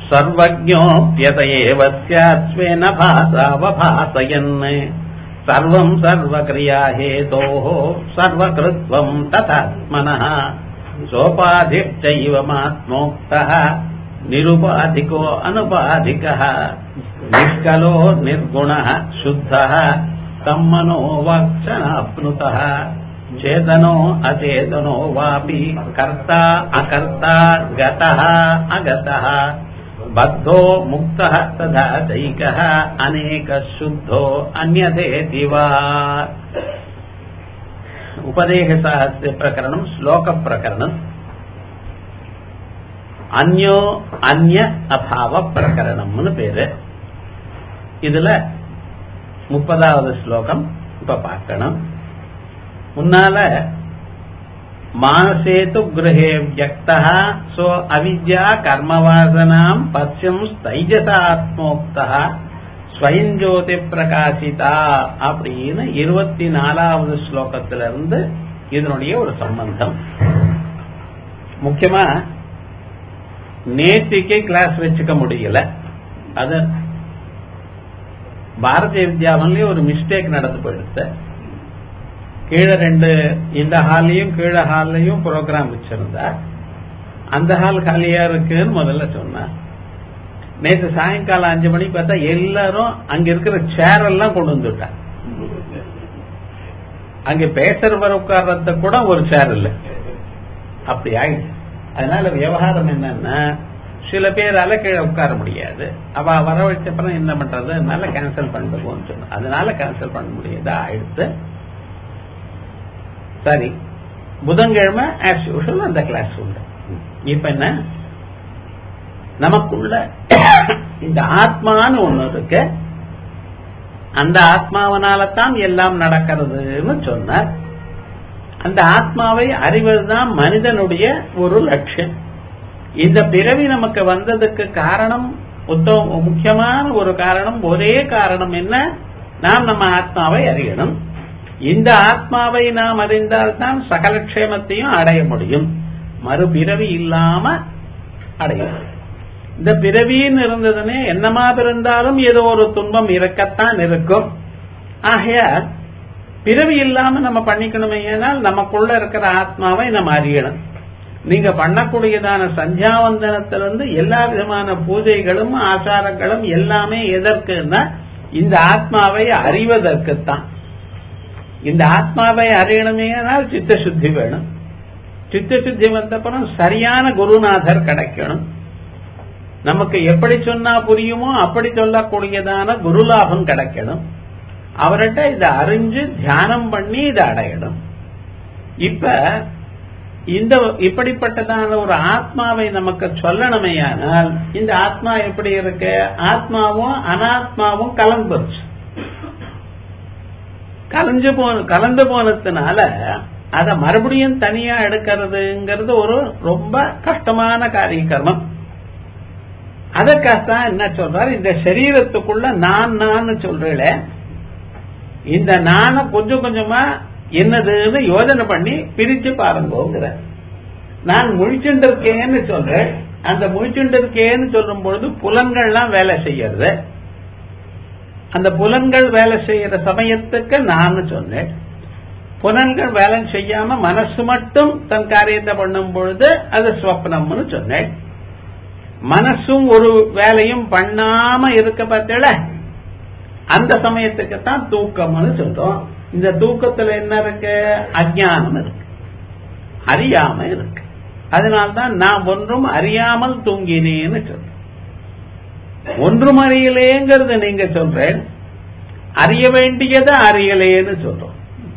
सर्वज्ञोऽप्यत एव स्यात् स्वेन भासावभासयन् सर्वम् सर्वक्रियाहेतोः सर्वकृत्वम् तथात्मनः सोपाधिश्चैवमात्मोक्तः निरुपाधिको अनुपाधिकः निष्कलो निर्गुणः शुद्धः तम् मनो वाक्शनाप्नुतः चेतनो अचेतनो वापि कर्ता अकर्ता गतः अगतः बद्धो मुक्तः तथा चैकः अनेकः शुद्धो अन्यथेति वा उपदेशसाहस्य प्रकरणम् श्लोकप्रकरणम् அந்யோ அந்ய அபாவ பிரகரணம்னு பேரு இதுல முப்பதாவது ஸ்லோகம் இப்ப பார்க்கணும் முன்னால மானசேது கிரகே வியக்தா சோ அவித்யா கர்மவாசனாம் பசியம் ஸ்தைஜசாத்மோக்தா ஸ்வயஞ்சோதி பிரகாசிதா அப்படின்னு இருபத்தி நாலாவது ஸ்லோகத்திலிருந்து இதனுடைய ஒரு சம்பந்தம் முக்கியமா நேத்திக்கு கிளாஸ் வச்சுக்க முடியல அது பாரதிய வித்யாவிலேயே ஒரு மிஸ்டேக் நடந்து போயிடுச்சு கீழே ரெண்டு இந்த ஹால்லையும் கீழே ஹால்லையும் ப்ரோக்ராம் வச்சிருந்தா அந்த ஹால் காலியா இருக்குன்னு முதல்ல சொன்னார் நேற்று சாயங்காலம் அஞ்சு மணிக்கு பார்த்தா எல்லாரும் அங்க இருக்கிற சேர் எல்லாம் கொண்டு வந்துட்டாங்க அங்க பேசுறவர் உட்கார்றது கூட ஒரு சேர் இல்லை அப்படி ஆயிடுச்சு அதனால விவகாரம் என்னன்னா சில பேரால கீழே உட்கார முடியாது அவ வர வச்சப்பறம் என்ன பண்றது அதனால கேன்சல் பண்ணிடுவோம்னு சொன்ன அதனால கேன்சல் பண்ண முடியாதா ஆயிடுத்து சரி புதன்கிழமை ஆஸ் யூஷுவல் அந்த கிளாஸ் உண்டு இப்ப என்ன நமக்குள்ள இந்த ஆத்மான்னு ஒண்ணு இருக்கு அந்த ஆத்மாவனாலத்தான் எல்லாம் நடக்கிறதுன்னு சொன்னார் அந்த ஆத்மாவை அறிவதுதான் மனிதனுடைய ஒரு லட்சியம் இந்த பிறவி நமக்கு வந்ததுக்கு காரணம் முக்கியமான ஒரு காரணம் ஒரே காரணம் என்ன நாம் நம்ம ஆத்மாவை அறியணும் இந்த ஆத்மாவை நாம் அறிந்தால்தான் சகல க்ஷேமத்தையும் அடைய முடியும் மறுபிறவி இல்லாம அடையும் இந்த பிறவின்னு இருந்ததுன்னு என்னமா பிறந்தாலும் ஏதோ ஒரு துன்பம் இருக்கத்தான் இருக்கும் ஆகையால் பிறவி இல்லாம நம்ம பண்ணிக்கணுமே ஏனால் நமக்குள்ள இருக்கிற ஆத்மாவை நம்ம அறியணும் நீங்க பண்ணக்கூடியதான சந்தியாவந்தனத்திலிருந்து எல்லா விதமான பூஜைகளும் ஆச்சாரங்களும் எல்லாமே எதற்குன்னா இந்த ஆத்மாவை அறிவதற்குத்தான் இந்த ஆத்மாவை அறியணுமேனால் சித்த சுத்தி வேணும் சித்த சுத்தி வந்தப்புறம் சரியான குருநாதர் கிடைக்கணும் நமக்கு எப்படி சொன்னா புரியுமோ அப்படி சொல்லக்கூடியதான குருலாபம் கிடைக்கணும் அவர்கிட்ட இதை அறிஞ்சு தியானம் பண்ணி இதை அடையணும் இப்ப இந்த இப்படிப்பட்டதான ஒரு ஆத்மாவை நமக்கு சொல்லணுமையானால் இந்த ஆத்மா எப்படி இருக்கு ஆத்மாவும் அனாத்மாவும் கலந்துருச்சு கலஞ்சு போன கலந்து போனதுனால அதை மறுபடியும் தனியா எடுக்கிறதுங்கிறது ஒரு ரொம்ப கஷ்டமான காரிய கர்மம் அதற்காகத்தான் என்ன சொல்றாரு இந்த சரீரத்துக்குள்ள நான் நான் சொல்றேன் இந்த நான கொஞ்சம் கொஞ்சமா என்னதுன்னு யோஜனை பண்ணி பிரிச்சு பாருங்கிற நான் முழிச்சுட்டு இருக்கேன்னு சொல்றேன் அந்த முழிச்சுட்டு இருக்கேன்னு சொல்லும் பொழுது புலன்கள்லாம் வேலை செய்யறது அந்த புலன்கள் வேலை செய்யற சமயத்துக்கு நான் சொன்னேன் புலன்கள் வேலை செய்யாம மனசு மட்டும் தன் காரியத்தை பண்ணும் பொழுது அது ஸ்வப்னம்னு சொன்னேன் மனசும் ஒரு வேலையும் பண்ணாம இருக்க பார்த்தல அந்த சமயத்துக்கு தான் தூக்கம்னு சொல்றோம் இந்த தூக்கத்துல என்ன இருக்கு அஜானம் இருக்கு அறியாம இருக்கு அதனால்தான் நான் ஒன்றும் அறியாமல் தூங்கினேன்னு சொல்றேன் ஒன்றும் அறியலேங்கிறது நீங்க சொல்றேன் அறிய வேண்டியதை அறியலேன்னு சொல்றோம்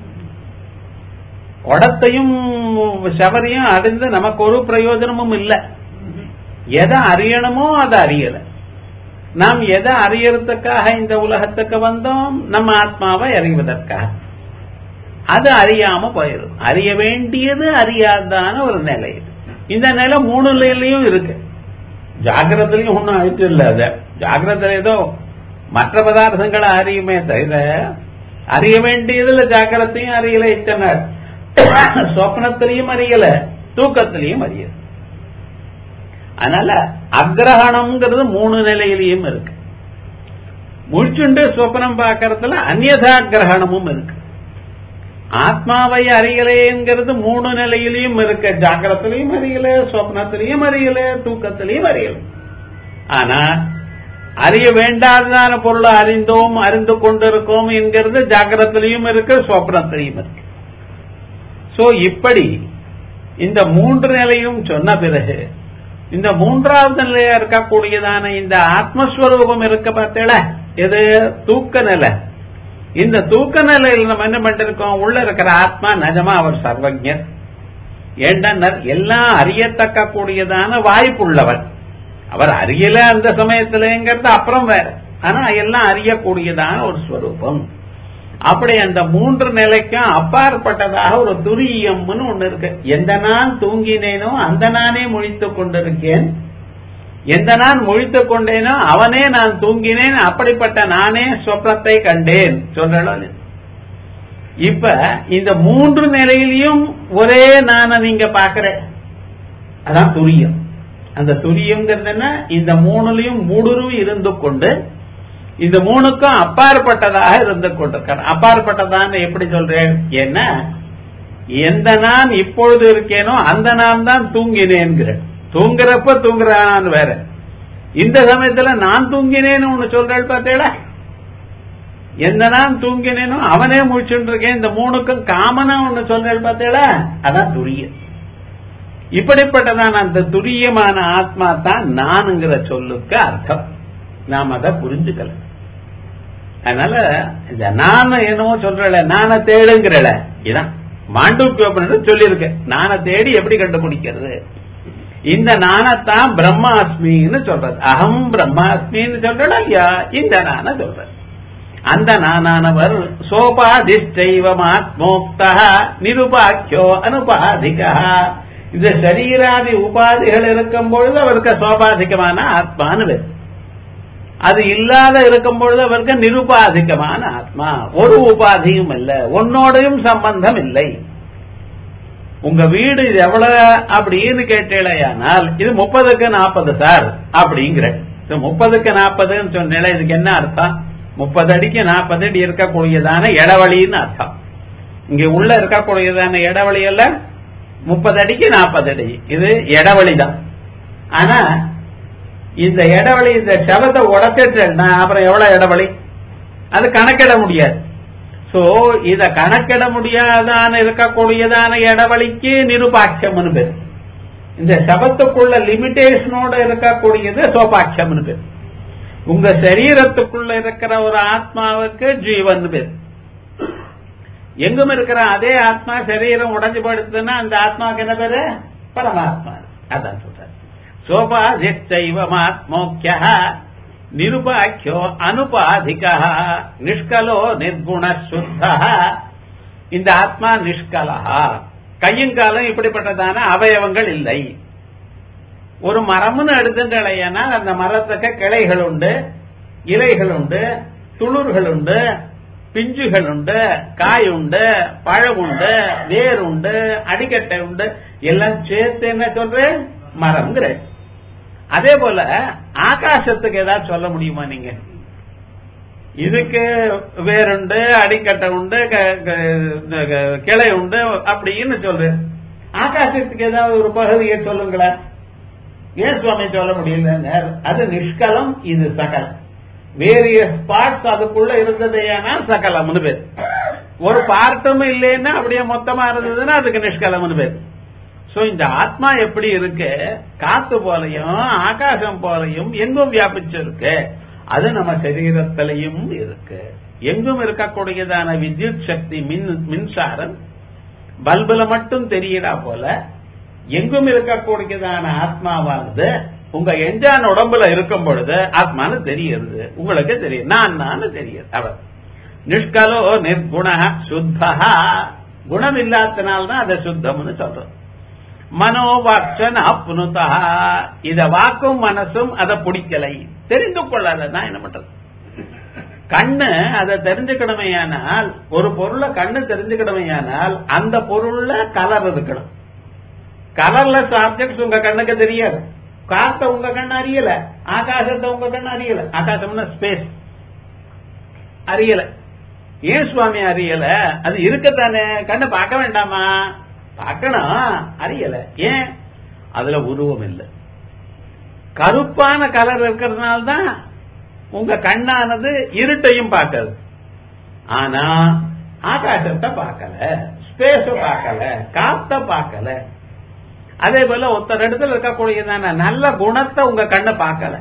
உடத்தையும் சவரையும் அறிந்து நமக்கு ஒரு பிரயோஜனமும் இல்லை எதை அறியணுமோ அதை அறியல நாம் எதை அறியறதுக்காக இந்த உலகத்துக்கு வந்தோம் நம்ம ஆத்மாவை அறிவதற்காக அது அறியாம போயிடும் அறிய வேண்டியது அறியாதான ஒரு நிலை இந்த நிலை மூணு நிலையிலையும் இருக்கு ஜாகிரத்திலையும் ஒன்றும் ஆயிட்டு இல்லை அது ஜாகிரத்தில் ஏதோ மற்ற பதார்த்தங்களை அறியுமே தவிர அறிய வேண்டியதுல ஜாக்கிரத்தையும் அறியல இத்தனை சொப்னத்திலையும் அறியல தூக்கத்திலையும் அறியல அதனால அக்ரஹணம்ங்கிறது மூணு நிலையிலையும் இருக்கு முழிச்சுண்டு சொப்னம் பார்க்கறதுல அந்நதா கிரகணமும் இருக்கு ஆத்மாவை அறியலேங்கிறது மூணு நிலையிலையும் இருக்கு ஜாக்கிரத்திலையும் அறியல சொப்னத்திலையும் அறியல தூக்கத்திலையும் அறியல ஆனா அறிய வேண்டாததான பொருளை அறிந்தோம் அறிந்து கொண்டிருக்கோம் என்கிறது ஜாக்கிரத்திலையும் இருக்கு சொப்னத்திலையும் இருக்கு சோ இப்படி இந்த மூன்று நிலையும் சொன்ன பிறகு இந்த மூன்றாவது நிலையா இருக்கக்கூடியதான இந்த ஆத்மஸ்வரூபம் இருக்க பார்த்தேல எது தூக்க நிலை இந்த தூக்க நிலையில் நம்ம என்ன பண்ணிருக்கோம் உள்ள இருக்கிற ஆத்மா நிஜமா அவர் சர்வஜர் ஏண்டனர் எல்லாம் அறியத்தக்க கூடியதான வாய்ப்புள்ளவர் அவர் அறியல அந்த சமயத்திலங்கிறது அப்புறம் வேற ஆனா எல்லாம் அறியக்கூடியதான ஒரு ஸ்வரூபம் அப்படி அந்த மூன்று நிலைக்கும் அப்பாற்பட்டதாக ஒரு துரியம்னு ஒண்ணு இருக்கு எந்த நான் தூங்கினேனோ அந்த நானே முழித்துக் கொண்டிருக்கேன் எந்த நான் முழித்துக் கொண்டேனோ அவனே நான் தூங்கினேன் அப்படிப்பட்ட நானே சொப்னத்தை கண்டேன் சொல்றேன் இப்ப இந்த மூன்று நிலையிலையும் ஒரே நான நீங்க பாக்குற அதான் துரியம் அந்த துரியம்ங்கிறது என்ன இந்த மூணுலையும் மூடுருவி இருந்து கொண்டு இந்த மூணுக்கும் அப்பாற்பட்டதாக இருந்து கொண்டிருக்கார் அப்பாற்பட்டதான்னு எப்படி சொல்றேன் என்ன எந்த நான் இப்பொழுது இருக்கேனோ அந்த நான் தான் தூங்கினேன்கிறேன் தூங்குறப்ப தூங்குறான் வேற இந்த சமயத்துல நான் தூங்கினேன்னு ஒண்ணு சொல்றாள் பார்த்தேடா எந்த நான் தூங்கினேனோ அவனே முடிச்சுட்டு இருக்கேன் இந்த மூணுக்கும் காமனா ஒண்ணு சொல்றாள் பார்த்தேடா அதான் துரியம் இப்படிப்பட்டதான் அந்த துரியமான ஆத்மா தான் நானுங்கிற சொல்லுக்கு அர்த்தம் நாம் அதை புரிஞ்சுக்கல அதனால இந்த நான என்னமோ சொல்றல நான தேடுங்கிறல இதான் மாண்டூக்கிய சொல்லியிருக்க நான தேடி எப்படி கண்டுபிடிக்கிறது இந்த நானத்தான் பிரம்மாஸ்மின்னு சொல்றது அகம் பிரம்மாஸ்மின்னு சொல்றா இல்லையா இந்த நான சொல்ற அந்த நானானவர் சோபாதிஷ்டைவமாத்மோக்தா நிருபாக்கியோ அனுபாதிகா இந்த சரீராதி உபாதிகள் இருக்கும் பொழுது அவருக்கு சோபாதிகமான ஆத்மானு பேர் அது இல்லாத இருக்கும் பொழுது அவருக்கு நிருபாதிகமான ஆத்மா ஒரு உபாதியும் இல்லை உன்னோடையும் சம்பந்தம் இல்லை உங்க வீடு இது எவ்வளவு அப்படின்னு கேட்டேலையானால் இது முப்பதுக்கு நாற்பது சார் அப்படிங்கிற முப்பதுக்கு நாற்பதுன்னு சொன்னேன் இதுக்கு என்ன அர்த்தம் முப்பது அடிக்கு நாற்பது அடி இருக்கக்கூடியதான இடவழின்னு அர்த்தம் இங்க உள்ள இருக்கக்கூடியதான இடவழி எல்லாம் முப்பது அடிக்கு நாற்பது அடி இது இடவழி தான் ஆனா இந்த இடவழி இந்த சவத்தை உடச்சிட்டேன்னா அப்புறம் எவ்வளவு இடவழி அது கணக்கிட முடியாது சோ இத கணக்கிட முடியாதான இருக்கக்கூடியதான இடவழிக்கு நிருபாட்சம்னு பேர் இந்த சபத்துக்குள்ள லிமிடேஷனோட இருக்கக்கூடியது சோபாட்சம்னு பேர் உங்க சரீரத்துக்குள்ள இருக்கிற ஒரு ஆத்மாவுக்கு ஜீவன் பேர் எங்கும் இருக்கிற அதே ஆத்மா சரீரம் உடஞ்சு படுத்துன்னா அந்த ஆத்மாவுக்கு என்ன பேரு பரமாத்மா அதான் சொல்ற சோபாதிச்சைவமாத்மோக்கிய நிருபாக்கியோ அனுபாதிக நிஷ்கலோ நிர்குண சுத்த இந்த ஆத்மா நிஷ்கலா கையும் காலம் இப்படிப்பட்டதான அவயவங்கள் இல்லை ஒரு மரம்னு எடுத்துட்டலையானா அந்த மரத்துக்கு கிளைகள் உண்டு இலைகள் உண்டு துளிர்கள் உண்டு பிஞ்சுகள் உண்டு காய் உண்டு பழம் உண்டு வேர் உண்டு அடிக்கட்டை உண்டு எல்லாம் சேர்த்து என்ன சொல்றேன் மரம்ங்கிற அதே போல ஆகாசத்துக்கு ஏதாவது சொல்ல முடியுமா நீங்க இதுக்கு வேறுண்டு அடிக்கட்டை உண்டு கிளை உண்டு அப்படின்னு சொல்லு ஆகாசத்துக்கு ஏதாவது ஒரு பகுதியை சொல்லுங்களேன் ஏன் சுவாமி சொல்ல முடியல அது நிஷ்கலம் இது சகலம் வேரியஸ் பார்ட்ஸ் அதுக்குள்ள இருந்ததையானால் சகலம்னு பேர் ஒரு பார்ட்டும் இல்லைன்னா அப்படியே மொத்தமா இருந்ததுன்னா அதுக்கு நிஷ்கலம்னு பேர் சோ இந்த ஆத்மா எப்படி இருக்கு காத்து போலையும் ஆகாசம் போலையும் எங்கும் வியாபிச்சு இருக்கு அது நம்ம சரீரத்திலையும் இருக்கு எங்கும் இருக்கக்கூடியதான வித்யுத் சக்தி மின் மின்சாரம் பல்புல மட்டும் தெரிகிறா போல எங்கும் இருக்கக்கூடியதான ஆத்மாவானது உங்க எஞ்சான் உடம்புல இருக்கும் பொழுது ஆத்மானு தெரியுது உங்களுக்கு தெரியும் நான் நான் தெரியுது அவர் நிஷ்கலோ நிர்குண சுத்தா குணம் இல்லாதனால்தான் அதை சுத்தம்னு சொல்றோம் மனோவாக்சன் அப்னுதா இத வாக்கும் மனசும் அதை பிடிக்கலை தெரிந்து கொள்ளாதான் என்ன பண்றது கண்ணு அதை தெரிஞ்சுக்கணுமையானால் ஒரு பொருளை கண்ணு தெரிஞ்சுக்கணுமையானால் அந்த பொருள்ல கலர் இருக்கணும் கலர்லெஸ் ஆப்ஜெக்ட்ஸ் உங்க கண்ணுக்கு தெரியாது காத்த உங்க கண்ணு அறியல ஆகாசத்தை உங்க கண்ணு அறியல ஆகாசம்னா ஸ்பேஸ் அறியல ஏன் சுவாமி அறியல அது இருக்கத்தானே கண்ணு பார்க்க வேண்டாமா பார்க்கணும் அறியல ஏன் அதுல உருவம் இல்லை கருப்பான கலர் இருக்கிறதுனால தான் உங்க கண்ணானது இருட்டையும் பார்க்கறது ஆனா ஆகாசத்தை பார்க்கல ஸ்பேஸ பார்க்கல காத்த பார்க்கல அதே போல ஒருத்தர் இடத்துல இருக்கக்கூடியதான நல்ல குணத்தை உங்க கண்ணை பார்க்கல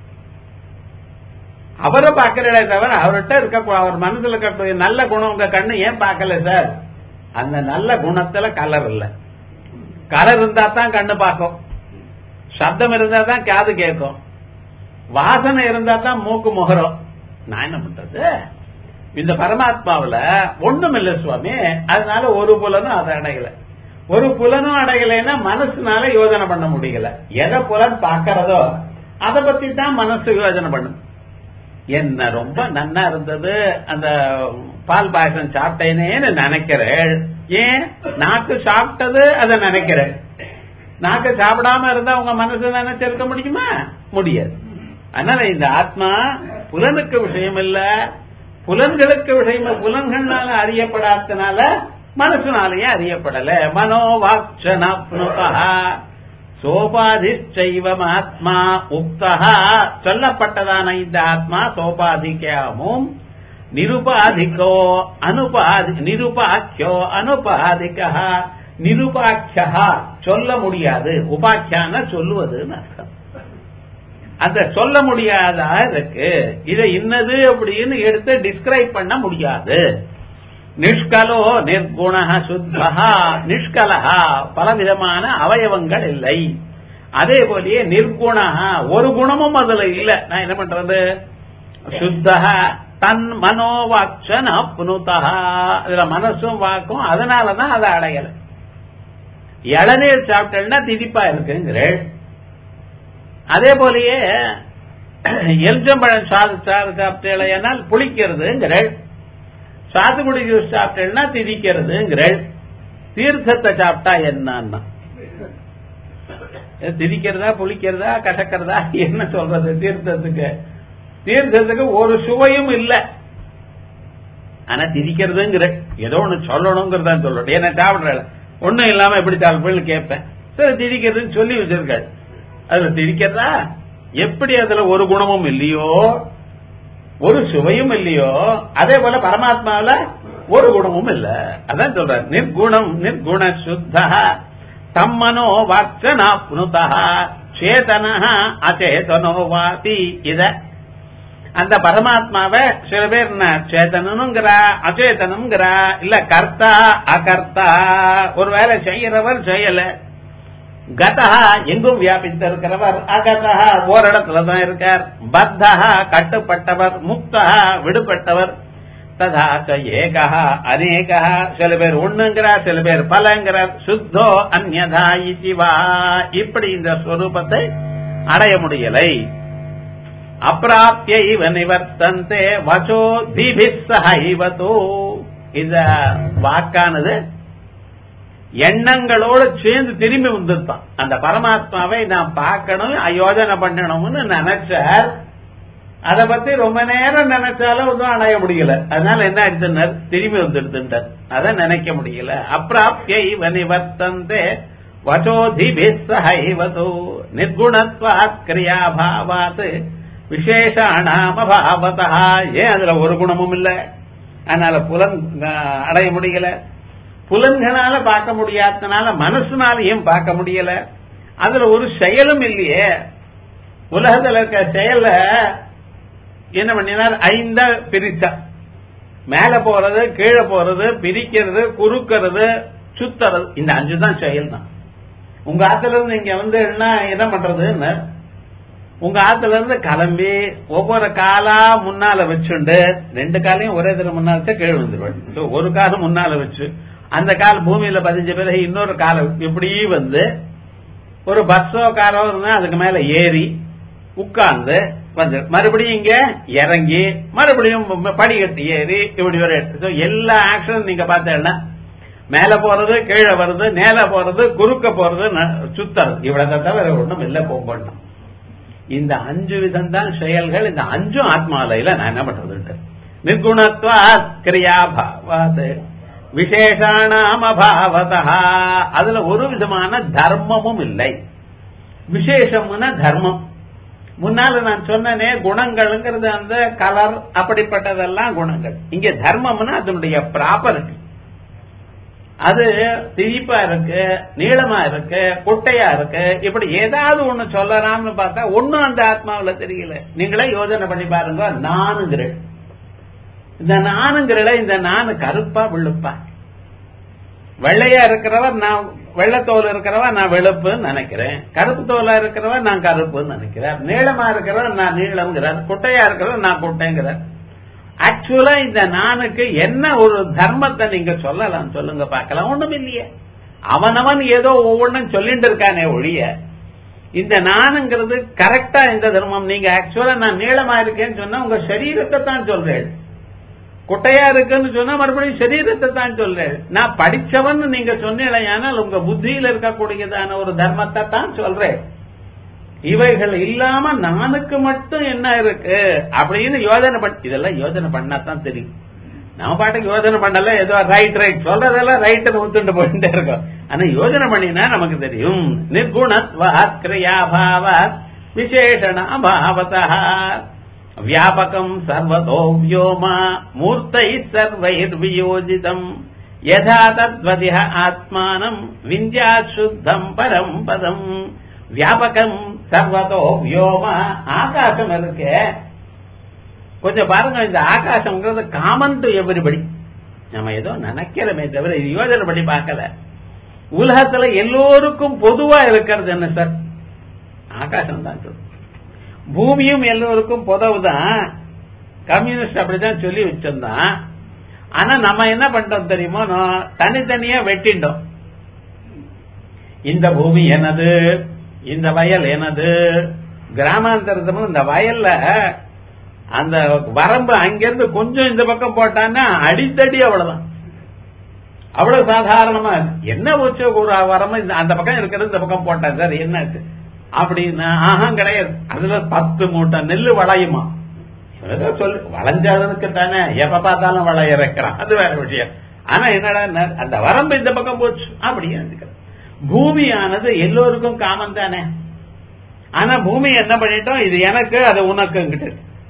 அவரை பார்க்கறதே தவிர அவர்கிட்ட இருக்க அவர் மனசுல இருக்கக்கூடிய நல்ல குணம் உங்க கண்ணு ஏன் பார்க்கல சார் அந்த நல்ல குணத்துல கலர் இல்ல கலர் இருந்தா தான் கண்ணு பார்க்கும் சப்தம் இருந்தா தான் காது கேட்கும் வாசனை இருந்தா தான் மூக்கு முகரும் நான் என்ன பண்றது இந்த பரமாத்மாவுல ஒண்ணும் இல்ல சுவாமி அதனால ஒரு புலனும் அதை அடையல ஒரு புலனும் அடையலைன்னா மனசுனால யோசனை பண்ண முடியல எதை புலன் பார்க்கறதோ அதை பத்தி தான் மனசு யோசனை பண்ணும் என்ன ரொம்ப நன்னா இருந்தது அந்த பால் பாயசம் சாப்பிட்டேனேன்னு நினைக்கிறேன் ஏன் நாக்கு சாப்பிட்டது அதை நினைக்கிறேன் நாக்கு சாப்பிடாம இருந்தா உங்க மனசு நினைச்சிருக்க முடியுமா முடியாது அதனால இந்த ஆத்மா புலனுக்கு விஷயம் இல்ல புலன்களுக்கு விஷயம் புலன்கள்னால அறியப்படாதனால மனசுனாலேயே அறியப்படல மனோவாக்ஷனாப்னுகா சோபாதிச்சைவம் ஆத்மா உக்தா சொல்லப்பட்டதான இந்த ஆத்மா சோபாதிக்காமும் நிருபாதிக்கோ அனுபாதி நிருபாக்கியோ அனுபாதிகா நிருபாக்கியா சொல்ல முடியாது உபாக்கியான சொல்லுவதுன்னு அர்த்தம் அந்த சொல்ல முடியாதா இருக்கு இதை இன்னது அப்படின்னு எடுத்து டிஸ்கிரைப் பண்ண முடியாது நிஷ்கலோ நிர்குண சுத்தா நிஷ்கலஹா பலவிதமான அவயவங்கள் இல்லை அதே போலயே நிர்குணா ஒரு குணமும் அதுல இல்ல நான் என்ன பண்றது சுத்தா தன் மனோவாக்ஷன் அப்னுதா அதுல மனசும் வாக்கும் அதனாலதான் அதை அடையல இளநீர் சாப்பிட்டேன்னா திதிப்பா இருக்குங்கிறேன் அதே போலயே எலுச்சம்பழம் சாது சாறு சாப்பிட்டேனால் புளிக்கிறதுங்கிறேன் சாத்துக்குடி ஜூஸ் சாப்பிட்டேன்னா திதிக்கிறதுங்கிறேன் தீர்த்தத்தை சாப்பிட்டா என்னன்னா திதிக்கிறதா புளிக்கிறதா கசக்கிறதா என்ன சொல்றது தீர்த்தத்துக்கு தீர்த்தத்துக்கு ஒரு சுவையும் இல்ல ஆனா திதிக்கிறதுங்கிற ஏதோ ஒண்ணு சொல்லணுங்கிறதா சொல்லணும் என்ன சாப்பிடுற ஒண்ணும் இல்லாம எப்படி சாப்பிடுன்னு கேட்பேன் சரி திதிக்கிறதுன்னு சொல்லி வச்சிருக்காரு அதுல திதிக்கிறதா எப்படி அதுல ஒரு குணமும் இல்லையோ ஒரு சுவையும் இல்லையோ அதே போல பரமாத்மாவில ஒரு குணமும் இல்ல அதான் சொல்ற நிர்குணம் நிர்குண சுத்த தம்மனோ வாக்சனாப்னுதா சேதன அச்சேதனோ வாதி இத அந்த பரமாத்மாவை சில பேர் என்ன சேதனனுங்கிறா அச்சேதனம்ங்கிறா இல்ல கர்த்தா அகர்த்தா ஒரு வேலை செய்யறவர் செய்யல கதா எங்கும் வியாபித்திருக்கிறவர் அகதா ஓரிடத்துல தான் இருக்கார் பத்தா கட்டுப்பட்டவர் முக்தா விடுபட்டவர் ததா ஏகா அநேகா சில பேர் ஒண்ணுங்கிறார் சில பேர் பலங்கிறார் சுத்தோ அந்நதா இவா இப்படி இந்த ஸ்வரூபத்தை அடைய முடியலை அப்பிராப்திய இவ நிவர்த்தந்தே வச்சோ தீபிஸ்ஸஹைவதோ இந்த வாக்கானது எண்ணங்களோடு சேர்ந்து திரும்பி வந்துருப்பான் அந்த பரமாத்மாவை நான் பார்க்கணும் யோஜனை பண்ணணும்னு நினைச்சார் அத பத்தி ரொம்ப நேரம் நினைச்சாலும் ஒன்றும் அடைய முடியல அதனால என்ன ஆயிடுச்சுன்னார் திரும்பி வந்துடுதுன்றார் அதை நினைக்க முடியல அப்பிராப்திய இவ நிவர்த்தந்தே வச்சோதிபிஸ்ஸஹைவதோ நிர்குணத்வாத் கிரியாபாவாத் விசேஷாணாமபாவதா ஏன் அதுல ஒரு குணமும் இல்ல அதனால புலன் அடைய முடியல புலன்களால பார்க்க முடியாதனால மனசுனாலையும் பார்க்க முடியல அதுல ஒரு செயலும் இல்லையே உலகத்துல இருக்க செயல என்ன பண்ணினார் ஐந்தா பிரிச்சா மேல போறது கீழே போறது பிரிக்கிறது குறுக்கிறது சுத்துறது இந்த அஞ்சு தான் செயல் தான் உங்க ஆத்துல இருந்து இங்க வந்து என்ன பண்றதுன்னு உங்க ஆத்துல இருந்து கிளம்பி ஒவ்வொரு காலா முன்னால வச்சுண்டு ரெண்டு காலையும் ஒரே தடவை முன்னால கீழே வந்துருவேன் ஒரு காலம் முன்னால வச்சு அந்த கால் பூமியில பதிஞ்ச பிறகு இன்னொரு காலம் இப்படி வந்து ஒரு பஸ்ஸோ காரோ இருந்தா அதுக்கு மேல ஏறி உட்கார்ந்து வந்து மறுபடியும் இங்க இறங்கி மறுபடியும் படிக்கட்டு ஏறி இப்படி ஒரு எல்லா ஆக்ஷனும் நீங்க பார்த்தேன்னா மேல போறது கீழே வருது நேல போறது குறுக்க போறது ந- சுத்துறது இவ்வளவு தவிர ஒண்ணும் இல்ல போகணும் இந்த அஞ்சு விதம் தான் செயல்கள் இந்த அஞ்சும் ஆத்மாலையில நான் என்ன பண்றது நிர்குணத்வா கிரியாபாவாது விசேஷானாம் அபாவதா அதுல ஒரு விதமான தர்மமும் இல்லை விசேஷம்னா தர்மம் முன்னால நான் சொன்னனே குணங்கள்ங்கிறது அந்த கலர் அப்படிப்பட்டதெல்லாம் குணங்கள் இங்க தர்மம்னா அதனுடைய ப்ராப்பர்ட்டி அது திரிப்பா இருக்கு நீளமா இருக்கு குட்டையா இருக்கு இப்படி ஏதாவது ஒண்ணு சொல்லலாம்னு பார்த்தா ஒண்ணும் அந்த ஆத்மாவுல தெரியல நீங்களே யோசனை பண்ணி பாருங்க நானுங்கிறேன் இந்த நானுங்கிறல இந்த நானு கருப்பா வெளுப்பா வெள்ளையா இருக்கிறவர் நான் வெள்ளத்தோல் இருக்கிறவ நான் வெளுப்புன்னு நினைக்கிறேன் கருப்பு தோலா இருக்கிறவ நான் கருப்புன்னு நினைக்கிறேன் நீளமா இருக்கிறவன் நான் நீளம்ங்கிறார் குட்டையா இருக்கிறவன் நான் குட்டைங்கிறார் ஆக்சுவலா இந்த நானுக்கு என்ன ஒரு தர்மத்தை நீங்க சொல்லலாம் சொல்லுங்க பார்க்கலாம் ஒண்ணும் இல்லையே அவனவன் ஏதோ ஒவ்வொன்றும் சொல்லிட்டு இருக்கானே ஒழிய இந்த நானுங்கிறது கரெக்டா இந்த தர்மம் நீங்க ஆக்சுவலா நான் நீளமா இருக்கேன்னு சொன்னா உங்க சரீரத்தை தான் சொல்றேன் குட்டையா இருக்குன்னு சொன்னா மறுபடியும் சரீரத்தை தான் சொல்றேன் நான் படிச்சவன் நீங்க சொன்னீங்களேயானால் உங்க புத்தியில இருக்கக்கூடியதான ஒரு தர்மத்தை தான் சொல்றேன் இவைகள் இல்லாம நானுக்கு மட்டும் என்ன இருக்கு அப்படின்னு யோசனை பண்ண இதெல்லாம் யோசனை பண்ணா தான் தெரியும் நம்ம பாட்டுக்கு யோசனை பண்ணல ஏதோ ரைட் ரைட் சொல்றதெல்லாம் ரைட் ஒத்துட்டு போயிட்டே இருக்கோம் ஆனா யோசனை பண்ணினா நமக்கு தெரியும் நிர்குணத்வாத் கிரியாபாவாத் விசேஷண அபாவதா வியாபகம் சர்வதோ வியோமா மூர்த்தை சர்வைர் வியோஜிதம் யதா தத்வதிஹ ஆத்மானம் விந்தியா சுத்தம் பரம் பதம் வியாபகம் சர்வதோ வியோமா ஆகாசம் இருக்கு கொஞ்சம் பாருங்க இந்த ஆகாசம்ங்கிறது காமன் டு எவ்ரிபடி நம்ம ஏதோ நினைக்கிறோமே தவிர இது யோசனை பண்ணி பார்க்கல உலகத்துல எல்லோருக்கும் பொதுவா இருக்கிறது என்ன சார் ஆகாசம் தான் சொல்லும் பூமியும் எல்லோருக்கும் பொதவுதான் கம்யூனிஸ்ட் அப்படிதான் சொல்லி வச்சிருந்தான் ஆனா நம்ம என்ன பண்றோம் தெரியுமோ நான் தனித்தனியா வெட்டிட்டோம் இந்த பூமி எனது இந்த வயல் எனது கிராமாந்தரத்துல இந்த வயல்ல அந்த வரம்பு அங்கிருந்து கொஞ்சம் இந்த பக்கம் போட்டான்னா அடித்தடி அவ்வளவுதான் அவ்வளவு சாதாரணமா இருக்கு. என்ன வச்சு ஒரு வரம்பு இந்த- அந்த பக்கம் இருக்கிறது இந்த பக்கம் போட்டேன் சார் என்னாச்சு அப்படின்னா ஆஹா கிடையாது அதுல பத்து மூட்டை நெல்லு வளையுமா ஏதோ சொல்லு வளைஞ்சதுக்கு தானே எப்ப பார்த்தாலும் வளைய இறக்கிறான் அது வேற விஷயம் ஆனா என்னடா ந- அந்த வரம்பு இந்த பக்கம் போச்சு அப்படியே நினைக்கிறேன் பூமியானது எல்லோருக்கும் காமன் தானே ஆனா பூமி என்ன பண்ணிட்டோம் இது எனக்கு அது உனக்குங்கிட்டு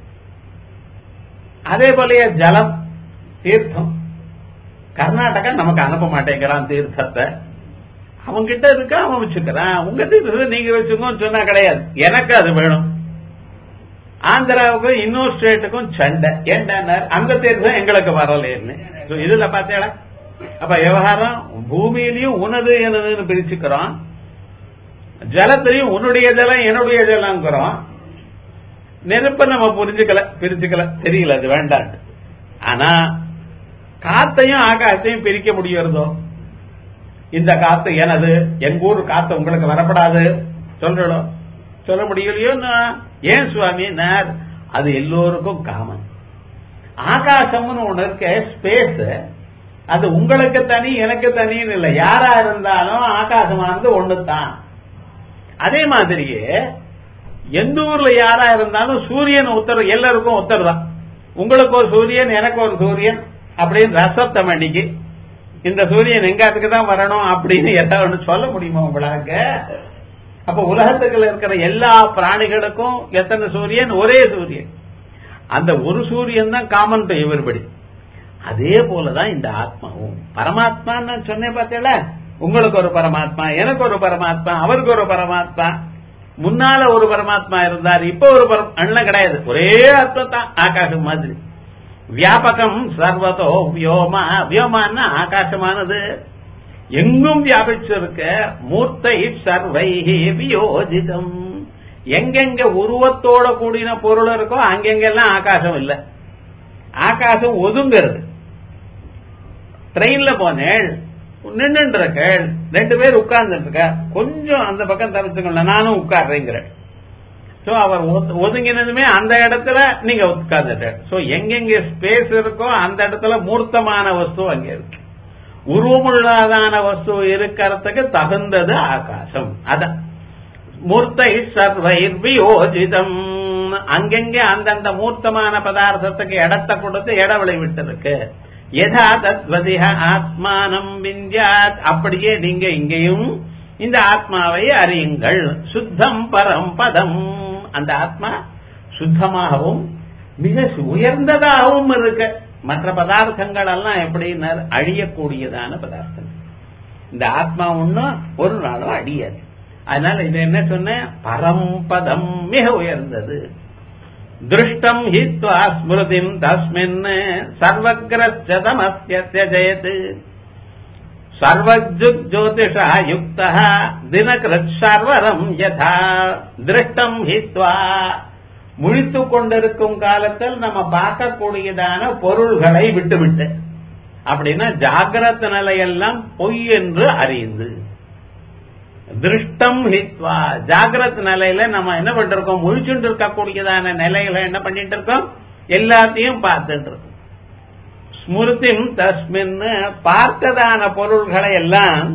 அதே போலயே ஜலம் தீர்த்தம் கர்நாடகா நமக்கு அனுப்ப மாட்டேங்கிறான் தீர்த்தத்தை அவன்கிட்ட இருக்க அவன் வச்சுக்கிறான் உங்க தீர்த்தத்தை நீங்க வச்சுக்கோன்னு சொன்னா கிடையாது எனக்கு அது வேணும் ஆந்திராவுக்கும் இன்னொரு ஸ்டேட்டுக்கும் சண்டை ஏன்டா அந்த தீர்த்தம் எங்களுக்கு வரலன்னு So, இதுல பார்த்தேடா அப்ப விவகாரம் பூமியிலையும் உனது எனதுன்னு பிரிச்சுக்கிறோம் ஜலத்திலையும் உன்னுடைய ஜலம் என்னுடைய ஜலம்ங்கிறோம் நெருப்ப நம்ம புரிஞ்சுக்கல பிரிச்சுக்கல தெரியல அது வேண்டாம் ஆனா காத்தையும் ஆகாசத்தையும் பிரிக்க முடியறதோ இந்த காத்து எனது எங்க ஊர் காத்து உங்களுக்கு வரப்படாது சொல்றோம் சொல்ல முடியலையோ நான். ஏன் சுவாமி நான் அது எல்லோருக்கும் காமன் ஆகாசம்னு ஒண்ணு இருக்க ஸ்பேஸ் அது உங்களுக்கு தனி எனக்கு தனின்னு இல்லை யாரா இருந்தாலும் ஆகாசமானது ஒண்ணுதான் அதே மாதிரியே எந்த ஊர்ல யாரா இருந்தாலும் சூரியன் உத்தர எல்லாருக்கும் உத்தர் தான் உங்களுக்கு ஒரு சூரியன் எனக்கு ஒரு சூரியன் அப்படின்னு ரசப்தம் அன்னைக்கு இந்த சூரியன் எங்காத்துக்கு தான் வரணும் அப்படின்னு ஏதாவது ஒண்ணு சொல்ல முடியுமா உங்களுக்கு அப்ப உலகத்துக்குள்ள இருக்கிற எல்லா பிராணிகளுக்கும் எத்தனை சூரியன் ஒரே சூரியன் அந்த ஒரு சூரியன் தான் காமன் டு எவரிபடி அதே போலதான் இந்த ஆத்மாவும் பரமாத்மான்னு நான் சொன்னேன் பார்த்தீங்களா உங்களுக்கு ஒரு பரமாத்மா எனக்கு ஒரு பரமாத்மா அவருக்கு ஒரு பரமாத்மா முன்னால ஒரு பரமாத்மா இருந்தார் இப்ப ஒரு பரம் அண்ணன் கிடையாது ஒரே ஆத்மா தான் ஆகாசம் மாதிரி வியாபகம் சர்வதோ வியோமா வியோமான்னா ஆகாசமானது எங்கும் வியாபிச்சிருக்க மூர்த்தை சர்வை வியோஜிதம் எங்கெங்க உருவத்தோட கூடின பொருள் இருக்கோ அங்கெங்கெல்லாம் ஆகாசம் இல்ல ஆகாசம் ஒதுங்கிறது ட்ரெயின்ல போனேன் நின்று இருக்கேள் ரெண்டு பேர் உட்கார்ந்துட்டு இருக்க கொஞ்சம் அந்த பக்கம் தவிர்த்துக்கல நானும் உட்கார்றேங்கிறேன் சோ அவர் ஒது- ஒதுங்கினதுமே அந்த இடத்துல நீங்க உட்கார்ந்துட்ட சோ எங்கெங்க ஸ்பேஸ் இருக்கோ அந்த இடத்துல மூர்த்தமான வஸ்து அங்க இருக்கு உருவமுள்ளதான வஸ்து இருக்கிறதுக்கு தகுந்தது ஆகாசம் அதான் மூர்த்தை சர்வைர் வியோஜிதம் அங்கெங்கே அந்தந்த மூர்த்தமான பதார்த்தத்துக்கு இடத்தை கொடுத்து இடவளை விட்டிருக்கு யதா தத்வதிக ஆத்மானம் விந்தியாத் அப்படியே நீங்க இங்கேயும் இந்த ஆத்மாவை அறியுங்கள் சுத்தம் பரம் பதம் அந்த ஆத்மா சுத்தமாகவும் மிக உயர்ந்ததாகவும் இருக்கு மற்ற பதார்த்தங்கள் எல்லாம் எப்படின்னா அழியக்கூடியதான பதார்த்தம் இந்த ஆத்மா ஒன்னும் ஒரு நாளும் அழியாது அதனால இது என்ன சொன்ன பரம்பதம் மிக உயர்ந்தது திருஷ்டம் ஹித்வா ஸ்மிருதிம் தஸ்மின் சர்வகிரஸ்தமஸ்யஜயத் சர்வஜுக் ஜோதிஷா யுக்த தினகிருத் சர்வரம் யதா திருஷ்டம் ஹித்வா முழித்து கொண்டிருக்கும் காலத்தில் நம்ம பார்க்கக்கூடியதான பொருள்களை விட்டுவிட்டு அப்படின்னா ஜாகிரத நிலையெல்லாம் பொய் என்று அறிந்து திருஷ்டம் ஹித்வா ஜாகிரத் நிலையில நம்ம என்ன பண்ணிருக்கோம் முழிச்சுட்டு இருக்கக்கூடியதான நிலையில என்ன பண்ணிட்டு இருக்கோம் எல்லாத்தையும் பார்த்துட்டு இருக்கோம் ஸ்மிருதிம் தஸ்மின் பார்த்ததான பொருள்களை எல்லாம்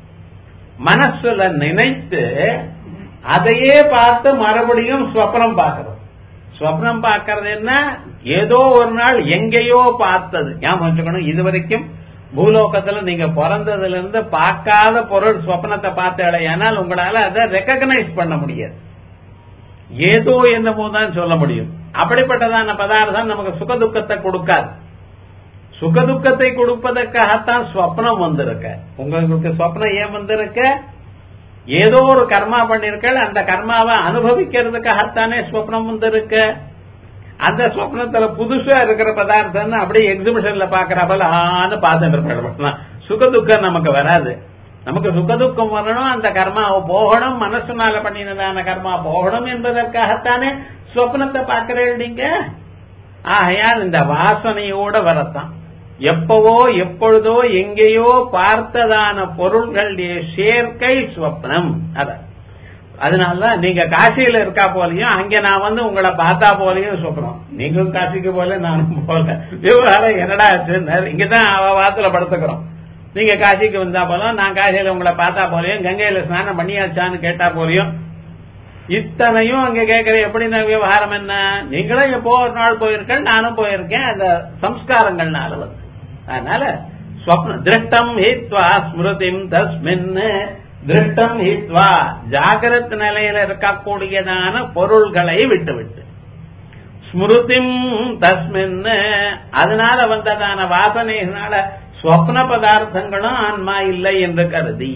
மனசுல நினைத்து அதையே பார்த்து மறுபடியும் ஸ்வப்னம் பார்க்கிறோம் ஸ்வப்னம் பார்க்கறது என்ன ஏதோ ஒரு நாள் எங்கேயோ பார்த்தது ஞாபகம் வச்சுக்கணும் இது வரைக்கும் பூலோகத்துல நீங்க பிறந்ததுல இருந்து பார்க்காத பொருள் ஸ்வப்னத்தை பார்த்தேனால் உங்களால அதை ரெக்கக்னைஸ் பண்ண முடியாது ஏதோ என்னமோ தான் சொல்ல முடியும் அப்படிப்பட்டதான பதார்த்தம் நமக்கு சுகதுக்கத்தை கொடுக்காது சுகதுக்கத்தை கொடுப்பதற்காகத்தான் ஸ்வப்னம் வந்திருக்க உங்களுக்கு ஸ்வப்னம் ஏன் வந்திருக்க ஏதோ ஒரு கர்மா பண்ணிருக்க அந்த கர்மாவை அனுபவிக்கிறதுக்காகத்தானே ஸ்வப்னம் வந்திருக்கு அந்த ஸ்வப்னத்துல புதுசா இருக்கிற பதார்த்தம் அப்படியே எக்ஸிபிஷன்ல பாக்குறப்பல ஆன்னு பார்த்துட்டு இருப்பேன் சுகதுக்கம் நமக்கு வராது நமக்கு சுகதுக்கம் வரணும் அந்த கர்மாவை போகணும் மனசுனால பண்ணினதான கர்மா போகணும் என்பதற்காகத்தானே ஸ்வப்னத்தை பார்க்கிறேன் நீங்க ஆகையால் இந்த வாசனையோட வரத்தான் எப்பவோ எப்பொழுதோ எங்கேயோ பார்த்ததான பொருள்களுடைய சேர்க்கை ஸ்வப்னம் அதான் அதனாலதான் நீங்க காசியில இருக்கா போலையும் அங்க நான் வந்து உங்களை பார்த்தா போலையும் சொல்றோம் நீங்களும் காசிக்கு போல நானும் போல விவகாரம் என்னடா இங்கதான் அவ வாத்துல படுத்துக்கிறோம் நீங்க காசிக்கு வந்தா போலும் நான் காசியில உங்களை பார்த்தா போலையும் கங்கையில ஸ்நானம் பண்ணியாச்சான்னு கேட்டா போலையும் இத்தனையும் அங்க கேட்கிற எப்படின்னா விவகாரம் என்ன நீங்களும் எப்போ ஒரு நாள் போயிருக்கேன் நானும் போயிருக்கேன் அந்த சம்ஸ்காரங்கள்னால வந்து அதனால ஸ்வப்ன திருஷ்டம் ஹித்வா ஸ்மிருதிம் தஸ்மின் திருஷ்டம் ஹித்வா ஜாகிரத் நிலையில இருக்கக்கூடியதான பொருள்களை விட்டுவிட்டு ஸ்மிருதிம் தஸ்மின் அதனால வந்ததான வாசனையினால ஸ்வப்ன பதார்த்தங்களும் ஆன்மா இல்லை என்று கருதி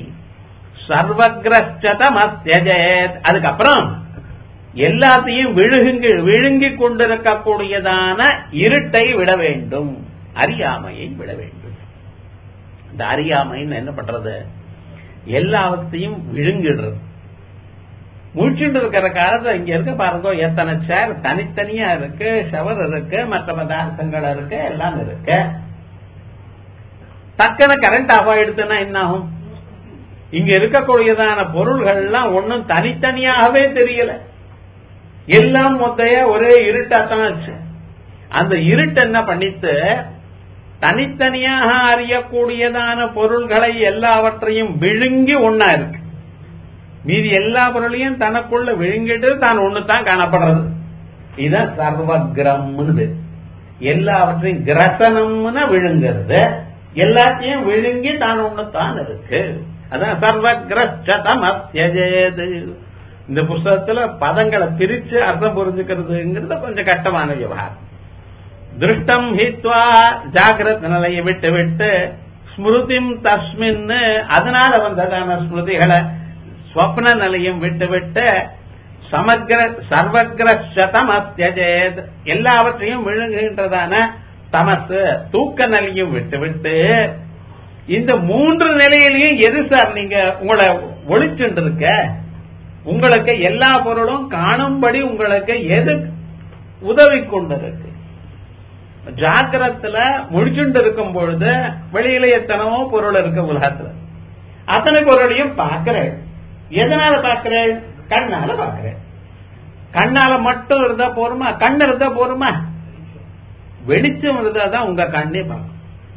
சர்வகிரஸ்தமத்யஜேத் அதுக்கப்புறம் எல்லாத்தையும் விழுங்கி விழுங்கி கொண்டிருக்கக்கூடியதான இருட்டை விட வேண்டும் அறியாமையை விட வேண்டும் இந்த அறியாமைன்னு என்ன பண்றது எல்லாத்தையும் விழுங்கிடுறது முடிச்சுட்டு இருக்கிற காலத்துல இங்க இருக்க பாருங்க எத்தனை சேர் தனித்தனியா இருக்கு ஷவர் இருக்கு மற்ற பதார்த்தங்கள் இருக்கு எல்லாம் இருக்கு டக்குன்னு கரண்ட் ஆஃப் ஆயிடுச்சுன்னா என்ன ஆகும் இங்க இருக்கக்கூடியதான பொருள்கள் எல்லாம் ஒன்னும் தனித்தனியாகவே தெரியல எல்லாம் மொத்தைய ஒரே இருட்டாத்தான் ஆச்சு அந்த இருட்டு என்ன பண்ணித்து தனித்தனியாக அறியக்கூடியதான பொருள்களை எல்லாவற்றையும் விழுங்கி ஒன்னா இருக்கு மீதி எல்லா பொருளையும் தனக்குள்ள விழுங்கிட்டு தான் ஒண்ணு தான் காணப்படுறது இதுதான் சர்வகிரம்னு எல்லாவற்றையும் கிரசனம்னு விழுங்கிறது எல்லாத்தையும் விழுங்கி தான் ஒண்ணு தான் இருக்கு அதான் சர்வகிரஸ்தமத்யஜேது இந்த புஸ்தகத்துல பதங்களை பிரிச்சு அர்த்தம் புரிஞ்சுக்கிறதுங்கிறது கொஞ்சம் கஷ்டமான விவகாரம் திருஷ்டம் ஹித்வா ஜாகிரத் நிலையை விட்டு விட்டு ஸ்மிருதிம் தஸ்மின் அதனால வந்ததான ஸ்மிருதிகளை ஸ்வப்ன நிலையம் விட்டு விட்டு சமக்ர சர்வக்ர சதமத்யஜேத் எல்லாவற்றையும் விழுங்குகின்றதான தமசு தூக்க நிலையும் விட்டு விட்டு இந்த மூன்று நிலையிலையும் எது சார் நீங்க உங்களை ஒழிச்சுட்டு இருக்க உங்களுக்கு எல்லா பொருளும் காணும்படி உங்களுக்கு எது உதவி கொண்டிருக்கு ஜாக்கிரத்துல முடிச்சுட்டு இருக்கும் பொழுது வெளியில எத்தனவோ பொருள் இருக்கு உலகத்துல அத்தனை பொருளையும் பார்க்கிறேன் எதனால பார்க்கிறேன் கண்ணால பார்க்கிறேன் கண்ணால மட்டும் இருந்தா போருமா கண் இருந்தா போருமா வெளிச்சம் இருந்தா தான் உங்க கண்ணே பார்க்கும்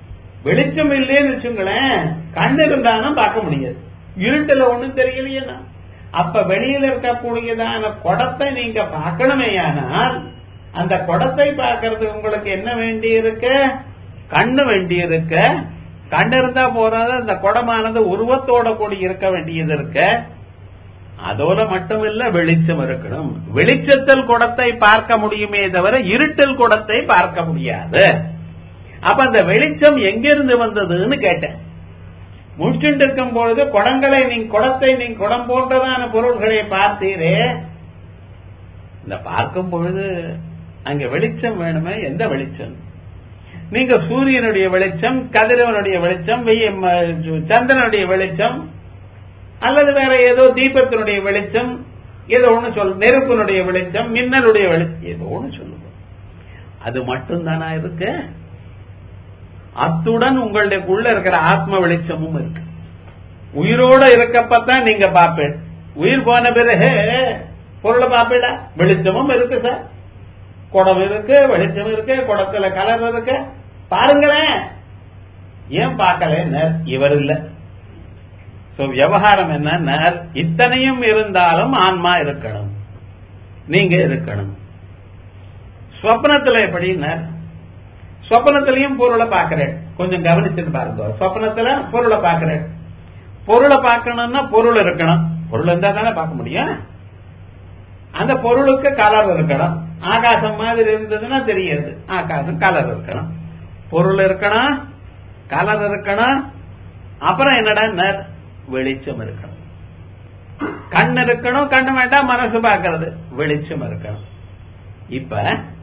வெளிச்சம் இல்லைன்னு வச்சுங்களேன் கண் இருந்தாலும் பார்க்க முடியாது இருட்டுல ஒண்ணும் தெரியலையேனா அப்ப வெளியில இருக்கக்கூடியதான குடத்தை நீங்க பார்க்கணுமேயானால் அந்த குடத்தை பார்க்கறதுக்கு உங்களுக்கு என்ன வேண்டி இருக்கு கண்ணு வேண்டி இருக்கு கண்ணு இருந்தா போறாது அந்த குடமானது உருவத்தோட கூடி இருக்க வேண்டியது இருக்கு அதோட மட்டுமில்ல வெளிச்சம் இருக்கணும் வெளிச்சத்தில் குடத்தை பார்க்க முடியுமே தவிர இருட்டில் குடத்தை பார்க்க முடியாது அப்ப அந்த வெளிச்சம் எங்கிருந்து வந்ததுன்னு கேட்டேன் முடிச்சுட்டு இருக்கும் பொழுது குடங்களை நீங்க குடத்தை நீங்க குடம் போன்றதான பொருள்களை பார்த்தீரே இந்த பார்க்கும் பொழுது அங்க வெளிச்சம் வேணுமே எந்த வெளிச்சம் நீங்க சூரியனுடைய வெளிச்சம் கதிரவனுடைய வெளிச்சம் சந்திரனுடைய வெளிச்சம் அல்லது வேற ஏதோ தீபத்தினுடைய வெளிச்சம் ஏதோ ஒண்ணு சொல் நெருப்பினுடைய வெளிச்சம் மின்னலுடைய வெளிச்சம் ஏதோ ஒண்ணு சொல்லுங்க அது மட்டும்தானா இருக்கு அத்துடன் உங்களுடைய உள்ள இருக்கிற ஆத்ம வெளிச்சமும் இருக்கு உயிரோட இருக்கப்பத்தான் நீங்க பாப்பேன் உயிர் போன பிறகு பொருளை பாப்பீடா வெளிச்சமும் இருக்கு சார் குடம் இருக்கு வெளிச்சம் இருக்கு குடத்துல கலர் இருக்கு பாருங்களேன் ஏன் பார்க்கல இவர் இல்ல சோ விவகாரம் என்ன இத்தனையும் இருந்தாலும் ஆன்மா இருக்கணும் நீங்க இருக்கணும் ஸ்வப்னத்துல எப்படின்னா சொப்பனத்திலையும் பொருளை பார்க்கிறேன் கொஞ்சம் கவனிச்சுட்டு பாருங்க சொப்பனத்துல பொருளை பார்க்கிறேன் பொருளை பார்க்கணும்னா பொருள் இருக்கணும் பொருள் இருந்தா தானே பார்க்க முடியும் அந்த பொருளுக்கு கலர் இருக்கணும் ஆகாசம் மாதிரி இருந்ததுன்னா தெரியாது ஆகாசம் கலர் இருக்கணும் பொருள் இருக்கணும் கலர் இருக்கணும் அப்புறம் என்னடா வெளிச்சம் இருக்கணும் கண் இருக்கணும் கண்ணு வேண்டாம் மனசு பார்க்கறது வெளிச்சம் இருக்கணும் இப்ப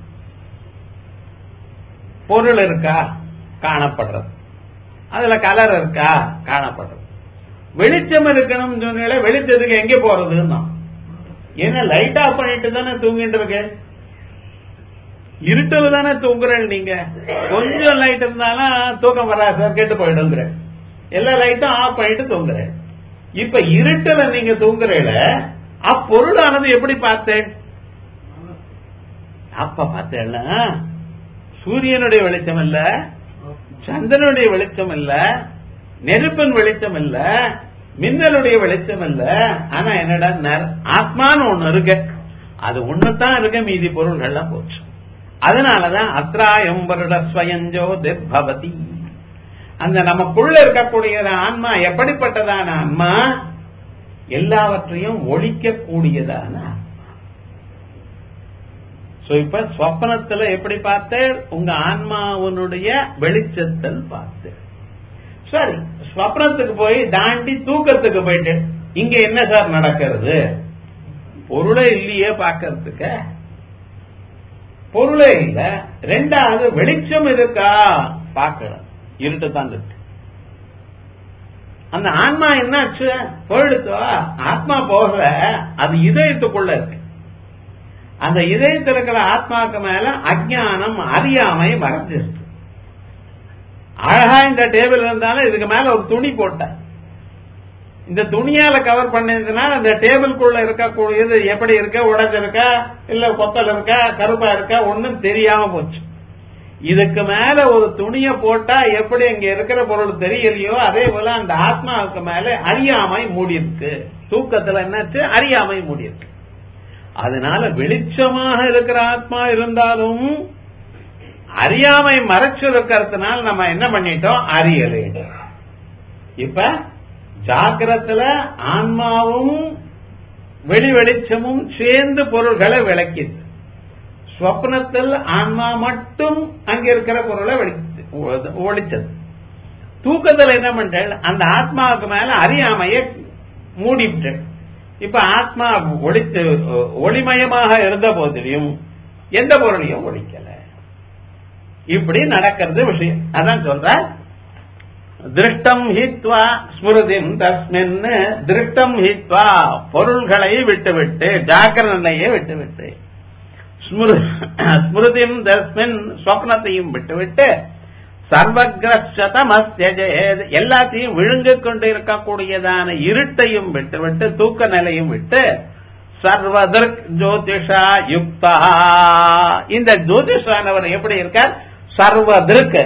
பொருள் இருக்கா காணப்படுறது அதுல கலர் இருக்கா காணப்படுறது வெளிச்சம் இருக்கணும் சொன்னால வெளிச்சத்துக்கு எங்க போறதுன்னா என்ன லைட் ஆஃப் பண்ணிட்டு தானே தூங்கிட்டு இருக்க இருட்டுல தானே தூங்குறேன் நீங்க கொஞ்சம் லைட் இருந்தாலும் தூக்கம் வராது சார் கெட்டு போயிடுங்கிற எல்லா லைட்டும் ஆஃப் பண்ணிட்டு தூங்குறேன் இப்ப இருட்டுல நீங்க தூங்குறேல அப்பொருளானது எப்படி பார்த்தேன் அப்ப பார்த்தேன்னா சூரியனுடைய வெளிச்சம் இல்ல சந்திரனுடைய வெளிச்சம் இல்ல நெருப்பின் வெளிச்சம் இல்ல மின்னலுடைய வெளிச்சம் இல்ல ஆனா என்னடா ஆத்மான்னு ஒண்ணு இருக்கு அது ஒண்ணுதான் இருக்கு மீதி பொருள்கள்லாம் போச்சு அதனாலதான் அத்ராயம் வருட ஸ்வயஞ்சோ திர்பவதி அந்த நமக்குள்ள இருக்கக்கூடிய ஆன்மா எப்படிப்பட்டதான ஆன்மா எல்லாவற்றையும் ஒழிக்கக்கூடியதான சோ இப்ப ஸ்வப்னத்துல எப்படி பார்த்து உங்க ஆன்மாவனுடைய வெளிச்சத்தில் பார்த்து சரி ஸ்வப்னத்துக்கு போய் தாண்டி தூக்கத்துக்கு போயிட்டு இங்க என்ன சார் நடக்கிறது பொருளே இல்லையே பாக்கிறதுக்கு பொருளே இல்ல ரெண்டாவது வெளிச்சம் இருக்கா பார்க்கணும் இருட்டு தான் இருக்கு அந்த ஆன்மா என்னாச்சு போயிடுத்தோ ஆத்மா போகல அது இதயத்துக்குள்ள இருக்கு அந்த இதயத்தில் இருக்கிற ஆத்மாவுக்கு மேல அஜானம் அறியாமை மறைஞ்சிருக்கு அழகா இந்த டேபிள் இருந்தாலும் இதுக்கு மேல ஒரு துணி போட்ட இந்த துணியால கவர் பண்ணதுனால அந்த டேபிள்குள்ள இருக்கக்கூடியது எப்படி இருக்க உடஞ்சிருக்கா இல்ல கொத்தல் இருக்கா கருப்பா இருக்கா ஒன்னும் தெரியாம போச்சு இதுக்கு மேல ஒரு துணிய போட்டா எப்படி இங்க இருக்கிற பொருள் தெரியலையோ அதே போல அந்த ஆத்மாவுக்கு மேல அறியாமை மூடி இருக்கு தூக்கத்துல என்னாச்சு அறியாமை மூடி இருக்கு அதனால வெளிச்சமாக இருக்கிற ஆத்மா இருந்தாலும் அறியாமை மறைச்சு இருக்கிறதுனால நம்ம என்ன பண்ணிட்டோம் அறியலை இப்ப ஜாக்கிரத்துல ஆன்மாவும் வெளி வெளிச்சமும் சேர்ந்து பொருள்களை விளக்கிது ஸ்வப்னத்தில் ஆன்மா மட்டும் அங்க இருக்கிற பொருளை ஒழிச்சது தூக்கத்தில் என்ன பண்றேன் அந்த ஆத்மாவுக்கு மேல அறியாமைய மூடிவிட்டேன் இப்ப ஆத்மா ஒளித்து ஒளிமயமாக இருந்த போதிலும் எந்த பொருளையும் ஒழிக்கல இப்படி நடக்கிறது விஷயம் அதான் சொல்ற திருஷ்டம் ஹித்வா ஸ்மிருதிம் தஸ்மின் திருஷ்டம் ஹித்வா பொருள்களை விட்டுவிட்டு ஜாக்கிரதையை விட்டுவிட்டு ஸ்மிருதிம் தஸ்மின் ஸ்வப்னத்தையும் விட்டுவிட்டு சர்வகிரஸ்தமஸ்தே எல்லாத்தையும் விழுங்கு கொண்டு இருக்கக்கூடியதான இருட்டையும் விட்டுவிட்டு தூக்க நிலையும் விட்டு சர்வதர்க் ஜோதிஷா யுக்தா இந்த ஜோதிஷானவர் எப்படி இருக்கார் சர்வதற்கு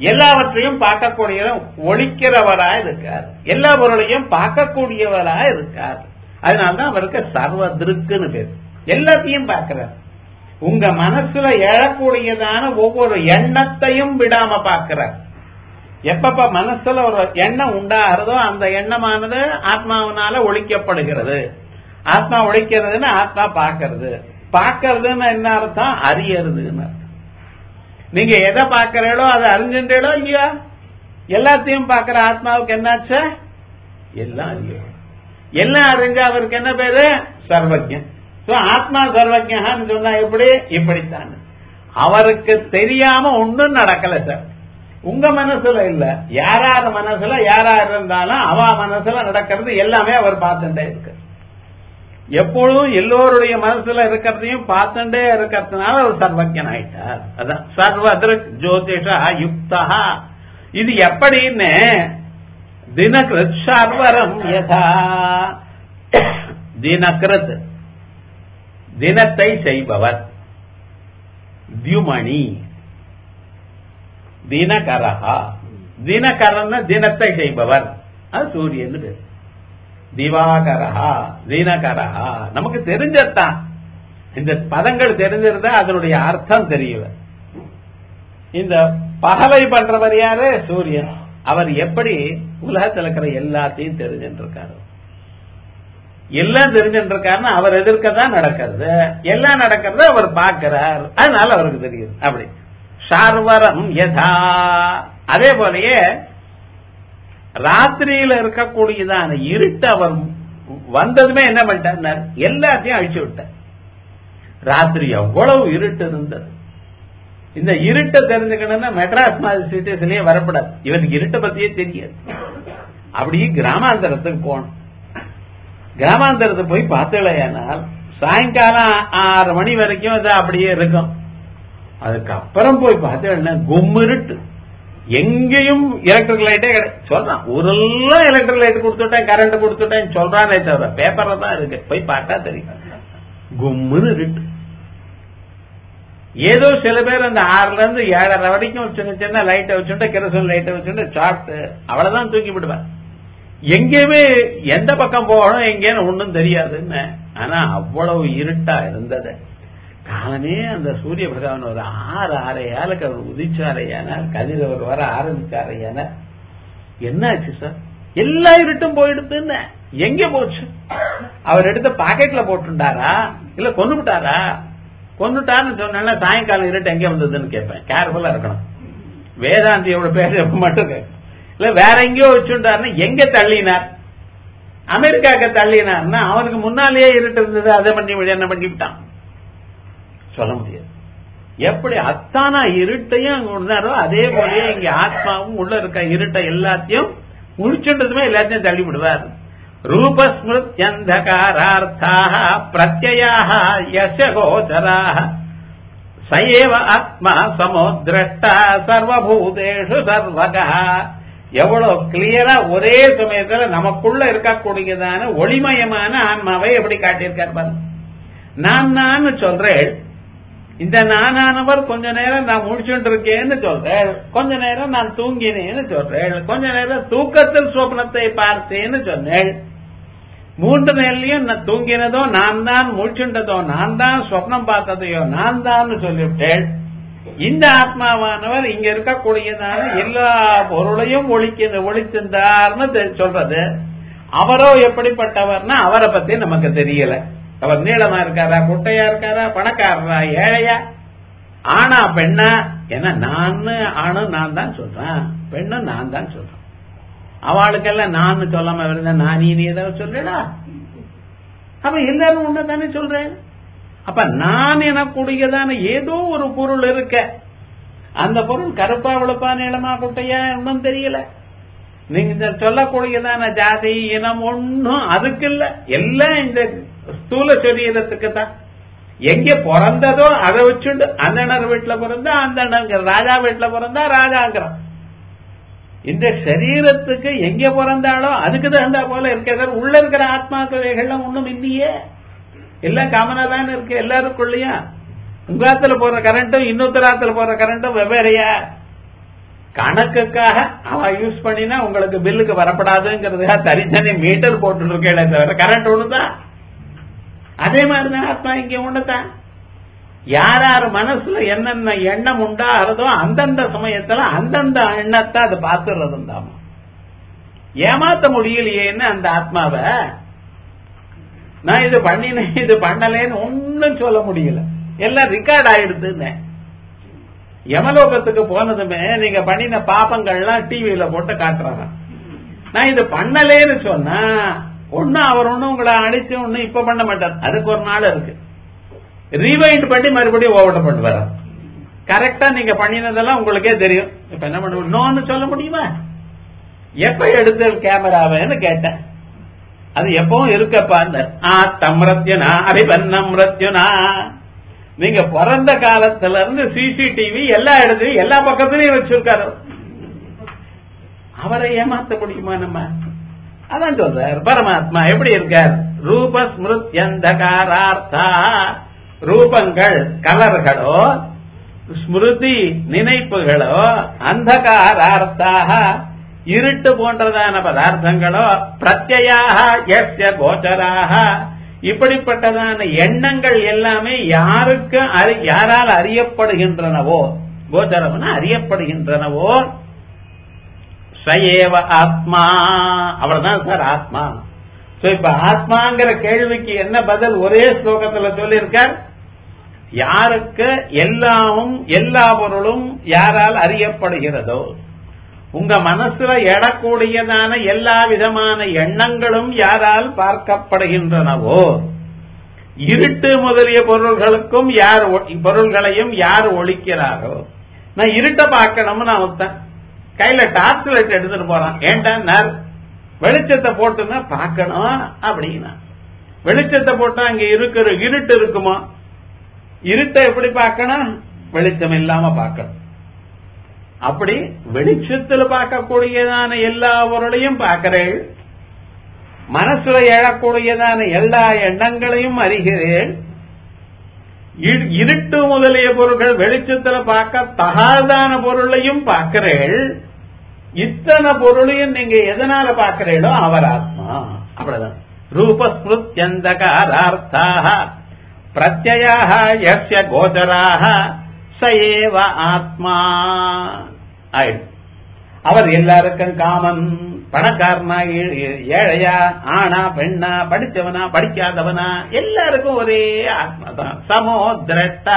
எல்லாவற்றையும் பார்க்கக்கூடியவர் ஒழிக்கிறவரா இருக்கார் எல்லா பொருளையும் பார்க்கக்கூடியவரா இருக்கார் அதனால்தான் அவருக்கு சர்வ திருக்குன்னு பேர் எல்லாத்தையும் பார்க்கிறார் உங்க மனசுல எழக்கூடியதான ஒவ்வொரு எண்ணத்தையும் விடாம பார்க்கிறார் எப்பப்ப மனசுல ஒரு எண்ணம் உண்டாகிறதோ அந்த எண்ணமானது ஆத்மாவினால ஒழிக்கப்படுகிறது ஆத்மா ஒழிக்கிறதுன்னு ஆத்மா பார்க்கறது பார்க்கறதுன்னு என்ன அர்த்தம் அறியறதுன்னு அர்த்தம் நீங்க எதை பார்க்கறீங்களோ அதை அறிஞ்சுட்டீங்களோ இல்லையா எல்லாத்தையும் பார்க்கிற ஆத்மாவுக்கு என்னாச்சு எல்லாம் அறியும் எல்லாம் அறிஞ்ச அவருக்கு என்ன பேரு சர்வஜன் சோ ஆத்மா சர்வஜகான்னு சொன்னா எப்படி இப்படித்தான் அவருக்கு தெரியாம ஒண்ணும் நடக்கல சார் உங்க மனசுல இல்ல யாரார் மனசுல யாரார் இருந்தாலும் அவ மனசுல நடக்கிறது எல்லாமே அவர் பார்த்துட்டே இருக்கு எப்பொழுதும் எல்லோருடைய மனசுல இருக்கிறதையும் பார்த்துட்டே இருக்கிறதுனால அவர் சர்வஜன் ஆயிட்டார் அதான் சர்வதிருக் ஜோதிஷா யுக்தா இது எப்படின்னு தினகிருத் சர்வரம் யதா தினகிருத் தினத்தை செய்பவர் தியுமணி தினகரஹா தினகரன் தினத்தை செய்பவர் அது சூரியன் பேர் திவாகரஹா தினகரஹா நமக்கு தெரிஞ்சதுதான் இந்த பதங்கள் தெரிஞ்சிருந்தா அதனுடைய அர்த்தம் தெரியல இந்த பகலை பண்றவர் யாரு சூரியன் அவர் எப்படி உலகத்தில் இருக்கிற எல்லாத்தையும் தெரிஞ்சுட்டு இருக்காரு எல்லாம் தெரிஞ்சுட்டு இருக்காருன்னா அவர் எதிர்க்க தான் நடக்கிறது எல்லாம் நடக்கிறது அவர் பார்க்கிறார் அதனால அவருக்கு தெரியுது அப்படி சார்வரம் யதா அதே போலயே ராத்திரியில இருக்கக்கூடியதான இருட்டு அவர் வந்ததுமே என்ன பண்ணிட்டார் எல்லாத்தையும் அழிச்சு விட்டார் ராத்திரி எவ்வளவு இருட்டு இருந்தது இந்த இருட்டை தெரிஞ்சுக்கணும்னா மெட்ராஸ் மாதிரி சிட்டிஸ்லயே வரப்படாது இவனுக்கு இருட்டை பத்தியே தெரியாது அப்படியே கிராமாந்தரத்துக்கு போகணும் கிராமாந்தரத்தை போய் பார்த்தலையானால் சாயங்காலம் ஆறு மணி வரைக்கும் அது அப்படியே இருக்கும் அதுக்கப்புறம் போய் பார்த்தேன்னா கும்மிருட்டு எங்கேயும் எலக்ட்ரிக் லைட்டே கிடையாது சொல்றான் ஊரெல்லாம் எலக்ட்ரிக் லைட் கொடுத்துட்டேன் கரண்ட் கொடுத்துட்டேன் சொல்றானே தவிர பேப்பர்ல தான் இருக்கு போய் பார்த்தா தெரியும் கும்முன்னு இருட்டு ஏதோ சில பேர் அந்த ஆறுல இருந்து ஏழரை வரைக்கும் சின்ன சின்ன லைட்டை வச்சுட்டு கிரசன் லைட்டை வச்சுட்டு சாப்பிட்டு அவ்வளவுதான் தூக்கி விடுவேன் எங்கேயுமே எந்த பக்கம் போகணும் எங்கேன்னு ஒன்றும் தெரியாதுன்னு ஆனா அவ்வளவு இருட்டா இருந்தது காலமே அந்த சூரிய பகவான் ஒரு ஆறு ஆறையாளுக்கு அவர் உதிச்சாரையான கதிர் அவர் வர ஆரம்பிச்சாரையான என்னாச்சு சார் எல்லா இருட்டும் போயிடுதுன்னு எங்க போச்சு அவர் எடுத்து பாக்கெட்ல போட்டுட்டாரா இல்ல கொண்டு விட்டாரா கொண்டுட்டான்னு சொன்னா சாயங்காலம் இருட்டு எங்க வந்ததுன்னு கேட்பேன் கேர்ஃபுல்லா இருக்கணும் வேதாந்தியோட பேர் எப்ப மட்டும் கேட்கும் இல்ல வேற எங்கேயோ வச்சுட்டாருன்னா எங்க தள்ளினார் அமெரிக்காக்கு தள்ளினார்னா அவனுக்கு முன்னாலேயே இருட்டு இருந்தது அதை பண்ணி என்ன பண்ணிவிட்டான் சொல்ல முடியாது எப்படி அத்தானா இருட்டையும் அங்க உணர்ந்தாரோ அதே போலயே இங்க ஆத்மாவும் உள்ள இருக்க இருட்டை எல்லாத்தையும் முடிச்சுட்டதுமே எல்லாத்தையும் தள்ளி விடுவார் ரூபஸ்மிருத்யந்தகாரார்த்தாக பிரத்யாக யச கோச்சராக சயேவ ஆத்மா சமோதிரஷ்டா சர்வபூதேஷு சர்வகா எவ்வளவு கிளியரா ஒரே சமயத்துல நமக்குள்ள இருக்கக்கூடியதான ஒளிமயமான ஆன்மாவை எப்படி காட்டியிருக்கார் பாருங்க நான் நான் சொல்றேன் இந்த நானானவர் கொஞ்ச நேரம் நான் முடிச்சுட்டு இருக்கேன்னு சொல்றேன் கொஞ்ச நேரம் நான் தூங்கினேன்னு சொல்றேன் கொஞ்ச நேரம் தூக்கத்தில் சொப்னத்தை பார்த்தேன்னு சொன்னேன் மூன்று நேரிலையும் நான் தூங்கினதோ நான் தான் முடிச்சுட்டதோ நான் தான் சொப்னம் பார்த்ததையோ நான் தான் சொல்லிவிட்டேன் இந்த ஆத்மாவானவர் இங்க இருக்கக்கூடியதான எல்லா பொருளையும் ஒழிக்க ஒழித்திருந்தார்னு சொல்றது அவரோ எப்படிப்பட்டவர்னா அவரை பத்தி நமக்கு தெரியல அவர் நீளமா இருக்காரா குட்டையா இருக்காரா பணக்காரரா ஏழையா ஆனா பெண்ணா ஏன்னா நான் ஆணு நான் தான் சொல்றேன் பெண்ணு நான் தான் சொல்றேன் அவளுக்கெல்லாம் நான் சொல்லாம இருந்த நான் நீ ஏதாவது சொல்லடா அப்ப எல்லாரும் ஒண்ணு தானே சொல்றேன் அப்ப நான் எனக்கூடியதான ஏதோ ஒரு பொருள் இருக்க அந்த பொருள் கருப்பா வெளுப்பா நீளமா குட்டையா ஒன்றும் தெரியல நீங்க இந்த சொல்லக்கூடியதான ஜாதி இனம் ஒன்னும் அதுக்கு இல்ல எல்லாம் இந்த ஸ்தூல சரீரத்துக்கு தான் எங்க பிறந்ததோ அதை வச்சுண்டு அந்தனர் வீட்டுல பிறந்தா அந்த ராஜா வீட்டுல பிறந்தா ராஜாங்கிறான் இந்த சரீரத்துக்கு எங்க பிறந்தாலோ அதுக்கு தகுந்தா போல இருக்கிற உள்ள இருக்கிற ஆத்மாக்களைகள்லாம் ஒண்ணும் இல்லையே எல்லாம் காமனா தானே இருக்கு எல்லாருக்குள்ளயும் உங்காத்துல போற கரண்ட்டும் இன்னொருத்தராத்துல போற கரண்ட்டும் வெவ்வேறையா கணக்குக்காக அவ யூஸ் பண்ணினா உங்களுக்கு பில்லுக்கு வரப்படாதுங்கிறதுக்காக தனித்தனி மீட்டர் போட்டு இருக்கே தவிர கரண்ட் ஒண்ணுதான் அதே மாதிரிதான் ஆத்மா இங்க ஒண்ணுதான் யார் யார் மனசுல என்னென்ன எண்ணம் உண்டாகிறதோ அந்தந்த சமயத்துல அந்தந்த எண்ணத்தை அது பார்த்துறது தாமா ஏமாத்த முடியலையேன்னு அந்த ஆத்மாவை நான் இது பண்ணினேன் இது பண்ணலேன்னு ஒன்னும் சொல்ல முடியல எல்லாம் ரெக்கார்ட் ஆயிடுதுன்னு யமலோகத்துக்கு போனதுமே நீங்க பண்ணின பாப்பங்கள்லாம் டிவியில போட்டு காட்டுறாங்க நான் இது பண்ணலேன்னு சொன்னா ஒன்னும் அவர் ஒன்னும் உங்களை அடிச்சு ஒன்னும் இப்ப பண்ண மாட்டார் அதுக்கு ஒரு நாள் இருக்கு ரீவைண்ட் பண்ணி மறுபடியும் ஓவர்ட் பண்ணி வர கரெக்டா நீங்க பண்ணினதெல்லாம் உங்களுக்கே தெரியும் இப்ப என்ன பண்ண நோன்னு சொல்ல முடியுமா எப்ப எடுத்த கேமராவேன்னு கேட்டேன் அது எப்பவும் இருக்கப்பா ஆ தம்ரத்யனா அரிபன்னம்ரத்யனா நீங்க பிறந்த காலத்துல இருந்து சிசிடிவி எல்லா இடத்துலயும் எல்லா பக்கத்துலயும் வச்சிருக்காரு அவரை ஏமாத்த முடியுமா நம்ம அதான் சொல்றார் பரமாத்மா எப்படி இருக்கார் ரூப ஸ்மிருத்யந்தகாரார்த்தா ரூபங்கள் கலர்களோ ஸ்மிருதி நினைப்புகளோ அந்தகாரார்த்தாக இருட்டு போன்றதான பதார்த்தங்களோ பிரத்யாக எஸ்ய கோச்சராக இப்படிப்பட்டதான எண்ணங்கள் எல்லாமே யாருக்கு யாரால் அறியப்படுகின்றனவோ கோச்சரம்னா அறியப்படுகின்றனவோ சயேவ ஆத்மா அவர்தான் சார் ஆத்மா இப்ப ஆத்மாங்கிற கேள்விக்கு என்ன பதில் ஒரே ஸ்லோகத்துல சொல்லியிருக்கார் யாருக்கு எல்லாமும் எல்லா பொருளும் யாரால் அறியப்படுகிறதோ உங்க மனசுல எழக்கூடியதான எல்லா விதமான எண்ணங்களும் யாரால் பார்க்கப்படுகின்றனவோ இருட்டு முதலிய பொருள்களுக்கும் யார் பொருள்களையும் யார் ஒழிக்கிறாரோ நான் இருட்ட பார்க்கணும்னு அவன் கையில டார்ச் லைட் எடுத்துட்டு போறான் ஏன்டா வெளிச்சத்தை போட்டுன்னா பார்க்கணும் அப்படின்னா வெளிச்சத்தை போட்டா அங்க இருக்கிற இருட்டு இருக்குமா இருட்டை எப்படி பார்க்கணும் வெளிச்சம் இல்லாம பார்க்கணும் அப்படி வெளிச்சத்தில் பார்க்கக்கூடியதான எல்லா பொருளையும் பார்க்கிறேள் மனசுல எழக்கூடியதான எல்லா எண்ணங்களையும் அறிகிறேன் இருட்டு முதலிய பொருள்கள் வெளிச்சத்தில் பார்க்க தகாதான பொருளையும் பார்க்கிறேள் இத்தனை பொருளையும் நீங்க எதனால பார்க்கிறீங்களோ அவர் ஆத்மா அப்படிதான் ரூபஸ்மிருத்யந்தகாரார்த்தாக பிரத்யாக எஸ்ய கோச்சராக சயேவ ஆத்மா ஆயிடும் அவர் எல்லாருக்கும் காமன் பணக்காரனா ஏழையா ஆனா பெண்ணா படிச்சவனா படிக்காதவனா எல்லாருக்கும் ஒரே ஆத்மா தான் சமோ திரட்ட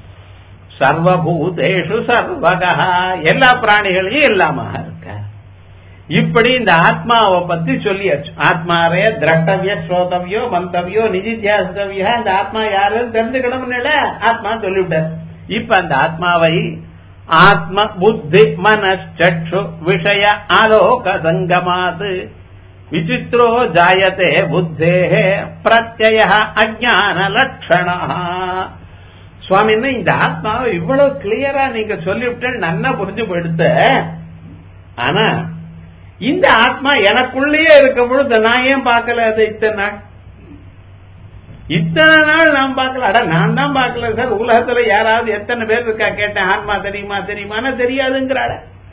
சர்வபூதேஷு சர்வகா எல்லா பிராணிகளையும் எல்லாமாக இருக்க இப்படி இந்த ஆத்மாவை பத்தி சொல்லியாச்சு ஆத்மாவே திரட்டவிய ஸ்ரோதவியோ மந்தவியோ நிதித்தியாசித்தவியா இந்த ஆத்மா யாருன்னு தெரிஞ்சுக்கணும்னு ஆத்மா சொல்லிவிட்டார் இப்ப அந்த ஆத்மாவை ஆத்ம புத்தி மனச்சு விஷய ஆலோக சங்கமாத் விசித்ரோ ஜாயத்தே புத்தே பிரத்ய அஜான லட்சண சுவாமின்னு இந்த ஆத்மாவை இவ்வளவு கிளியரா நீங்க சொல்லிவிட்டு நன்னா புரிஞ்சு போயிடுத்த ஆனா இந்த ஆத்மா எனக்குள்ளேயே இருக்கும் பொழுது நான் ஏன் பார்க்கல அது இத்தனை நாள் இத்தனை நாள் நான் பார்க்கல அட நான் தான் பார்க்கல சார் உலகத்துல யாராவது எத்தனை பேர் இருக்கா கேட்டேன் ஆத்மா தெரியுமா தெரியுமானா தெரியாதுங்கிறாட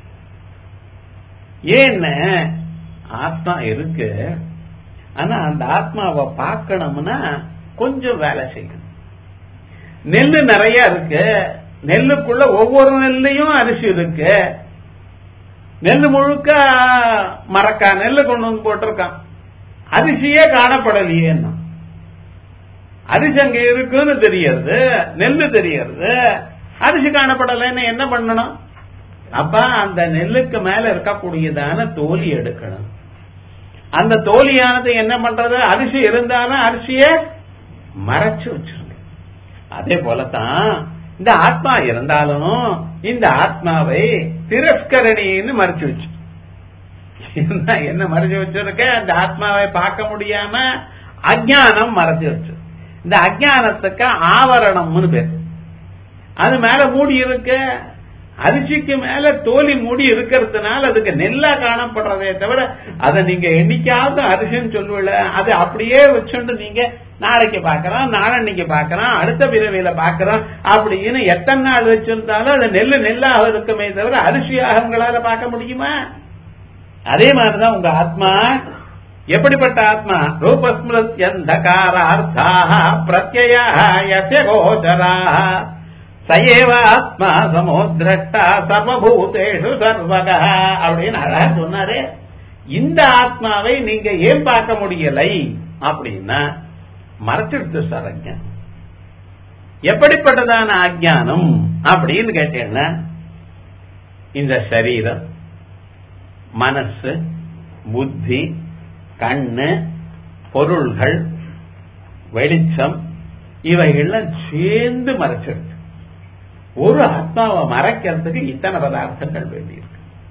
ஏன்னு ஆத்மா இருக்கு ஆனா அந்த ஆத்மாவை பார்க்கணும்னா கொஞ்சம் வேலை செய்யணும் நெல்லு நிறைய இருக்கு நெல்லுக்குள்ள ஒவ்வொரு நெல்லையும் அரிசி இருக்கு நெல்லு முழுக்க மரக்கா நெல்லு கொண்டு வந்து போட்டிருக்கான் அரிசியே காணப்படலையேன்னா அரிசி அங்க இருக்குன்னு தெரியறது நெல்லு தெரியறது அரிசி காணப்படலைன்னு என்ன பண்ணணும் அப்ப அந்த நெல்லுக்கு மேல இருக்கக்கூடியதான தோலி எடுக்கணும் அந்த தோலியானது என்ன பண்றது அரிசி இருந்தாலும் அரிசிய மறைச்சு வச்சிருங்க அதே போலதான் இந்த ஆத்மா இருந்தாலும் இந்த ஆத்மாவை திரஸ்கரணின்னு மறைச்சு வச்சு என்ன மறைச்சு வச்சிருக்க அந்த ஆத்மாவை பார்க்க முடியாம அஜானம் மறைச்சு வச்சு இந்த அஜானத்துக்கு ஆவரணம்னு பேர் அது மேல மூடி இருக்கு அரிசிக்கு மேல தோலி மூடி இருக்கிறதுனால அதுக்கு நெல்லா காணப்படுறதே தவிர அதை நீங்க என்னைக்காவது அரிசின்னு சொல்லுவல அது அப்படியே வச்சுட்டு நீங்க நாளைக்கு பாக்குறான் நாளன்னைக்கு பாக்குறான் அடுத்த பிறவியில பாக்குறான் அப்படின்னு எத்தனை நாள் வச்சிருந்தாலும் அது நெல்லு நெல்லாக இருக்குமே தவிர அரிசியாக உங்களால பார்க்க முடியுமா அதே மாதிரிதான் உங்க ஆத்மா எப்படிப்பட்ட ஆத்மா ரூபஸ்மிருத்யந்தகாரார்த்தாக பிரத்யய கோச்சரா சயேவ ஆத்மா சமோதிரஷ்டா சர்வபூதேஷு சர்வக அப்படின்னு அழகா சொன்னாரே இந்த ஆத்மாவை நீங்க ஏன் பார்க்க முடியலை அப்படின்னா மறைச்சிடுத்து சார் அஜ்ஞானம் எப்படிப்பட்டதான அஜ்ஞானம் அப்படின்னு கேட்டீங்கன்னா இந்த சரீரம் மனசு புத்தி கண்ணு பொருள்கள் வெளிச்சம் இவைகள்லாம் சேர்ந்து மறைச்சிருக்கு ஒரு ஆத்மாவை மறைக்கிறதுக்கு இத்தனை பதார்த்தங்கள் வேண்டியிருக்கு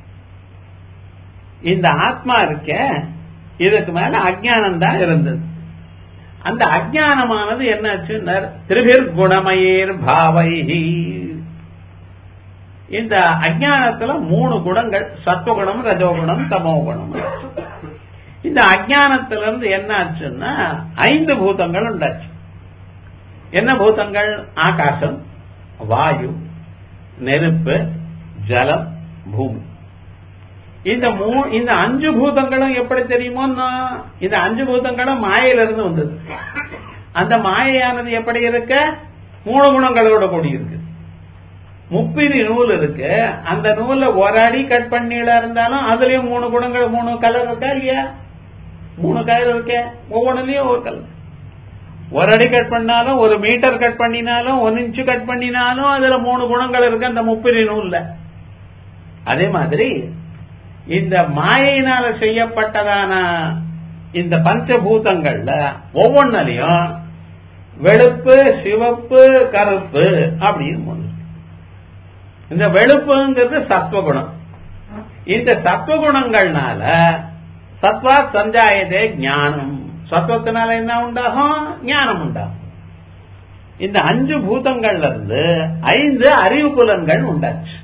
இந்த ஆத்மா இருக்க இதுக்கு மேல அஜானம் தான் இருந்தது அந்த அஜானமானது என்னாச்சு திருபிர் குணமயேர் பாவைஹி இந்த அஜானத்துல மூணு குணங்கள் சத்துவகுணம் ரஜோகுணம் தமோகுணம் இந்த அஜானத்துல இருந்து என்ன ஆச்சுன்னா ஐந்து பூதங்கள் உண்டாச்சு என்ன பூதங்கள் ஆகாசம் வாயு நெருப்பு ஜலம் பூமி இந்த மூ இந்த அஞ்சு பூதங்களும் எப்படி தெரியுமோ இந்த அஞ்சு பூதங்களும் மாயிலிருந்து வந்தது அந்த மாயையானது எப்படி இருக்க மூணு குணங்களோட கூடி இருக்கு முப்பிரி நூல் இருக்கு அந்த நூல்ல ஒரு அடி கட் பண்ணில இருந்தாலும் அதுலயும் மூணு குணங்கள் மூணு கலர் இருக்கா இல்லையா மூணு கலர் இருக்க ஒவ்வொன்றுலயும் ஒரு கலர் ஒரு அடி கட் பண்ணாலும் ஒரு மீட்டர் கட் பண்ணினாலும் ஒன் இன்ச்சு கட் பண்ணினாலும் அதுல மூணு குணங்கள் இருக்கு அந்த முப்பிரி நூல்ல அதே மாதிரி இந்த மாயினால செய்யப்பட்டதான இந்த பஞ்சபூதங்கள்ல ஒவ்வொன்னுலயும் வெளுப்பு சிவப்பு கருப்பு அப்படின்னு ஒண்ணு இந்த வெளுப்புங்கிறது சத்துவகுணம் இந்த சத்துவகுணங்கள்னால சத்வா சஞ்சாயதே ஞானம் சத்துவத்தினால என்ன உண்டாகும் ஞானம் உண்டாகும் இந்த அஞ்சு பூதங்கள்ல இருந்து ஐந்து அறிவு புலன்கள் உண்டாச்சு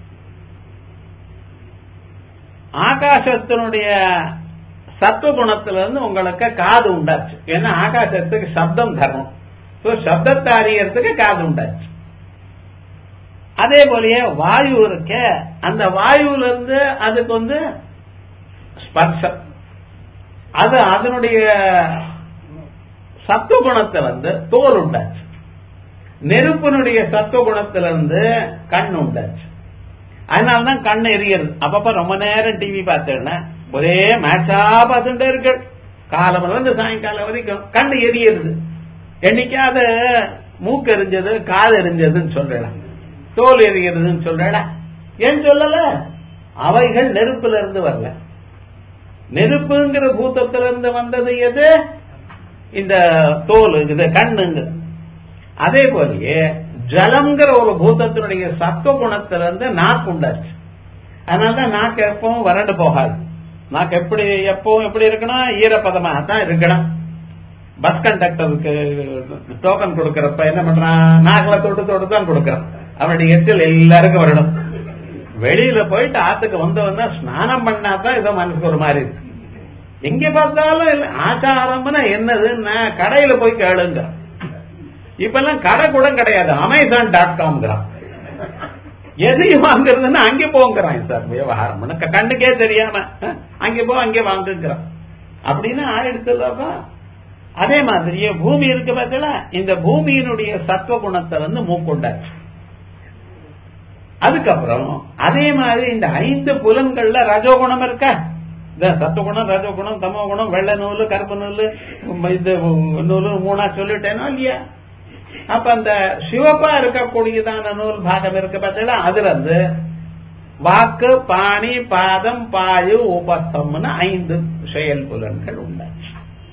ஆகாசத்தினுடைய சத்துவகுணத்திலிருந்து உங்களுக்கு காது உண்டாச்சு ஏன்னா ஆகாசத்துக்கு சப்தம் தரணும் சப்தத்தை அறியறதுக்கு காது உண்டாச்சு அதே போலயே வாயு இருக்க அந்த வாயுல இருந்து அதுக்கு வந்து ஸ்பர்ஷம் அது அதனுடைய சத்துவகுணத்தை வந்து தோல் உண்டாச்சு நெருப்பினுடைய சத்துவகுணத்திலிருந்து கண் உண்டாச்சு அதனாலதான் கண் எரியறது அப்பப்ப ரொம்ப நேரம் டிவி பார்த்தேன்னா ஒரே மேட்சா பார்த்துட்டே இருக்கு காலம் இருந்து சாயங்காலம் வரைக்கும் கண் எரியறது என்னைக்காத மூக்கு எரிஞ்சது காது எரிஞ்சதுன்னு சொல்றேன் தோல் எரிகிறதுன்னு சொல்றேன் ஏன் சொல்லல அவைகள் நெருப்புல இருந்து வரல நெருப்புங்கிற பூத்தத்திலிருந்து வந்தது எது இந்த தோல் இது கண்ணுங்க அதே போலயே ஜலம்ங்கிற ஒரு பூதத்தினுடைய சத்துவ குணத்திலிருந்து நாக்கு உண்டாச்சு அதனாலதான் நாக்கு எப்பவும் வறண்டு போகாது நாக்கு எப்படி எப்பவும் எப்படி இருக்கணும் ஈரப்பதமாக தான் இருக்கணும் பஸ் கண்டக்டருக்கு டோக்கன் கொடுக்கறப்ப என்ன பண்றான் நாக்கில தொட்டு தொட்டு தான் கொடுக்கறான் அவனுடைய எச்சில் எல்லாருக்கும் வரணும் வெளியில போயிட்டு ஆத்துக்கு வந்தவன்னா ஸ்நானம் பண்ணா தான் ஏதோ மனசுக்கு ஒரு மாதிரி இருக்கு எங்க பார்த்தாலும் ஆச்சாரம்னா என்னதுன்னா கடையில போய் கேளுங்க இப்ப எல்லாம் கடை கூட கிடையாது அமேசான் டாட் காம்ங்கிறான் எதையும் வாங்குறதுன்னா அங்கே போங்கிறான் சார் விவகாரம் கண்ணுக்கே தெரியாம அங்கே போ அங்கே வாங்குங்கிறான் அப்படின்னு ஆயிடுச்சுதாப்பா அதே மாதிரியே பூமி இருக்கு பார்த்தல இந்த பூமியினுடைய சத்துவ குணத்தை வந்து மூக்குண்டாச்சு அதுக்கப்புறம் அதே மாதிரி இந்த ஐந்து புலன்கள்ல ரஜோகுணம் இருக்கா இந்த சத்துவகுணம் ரஜோகுணம் தமோ குணம் வெள்ளை நூல் கருப்பு நூல் இது நூல் மூணா சொல்லிட்டேனோ இல்லையா அப்ப அந்த சிவப்பா இருக்கக்கூடியதான நூல் பாகம் இருக்கு பார்த்தீங்களா அதுல இருந்து வாக்கு பாணி பாதம் பாயு உபஸ்தம்னு ஐந்து செயல் புலன்கள் உண்டாச்சு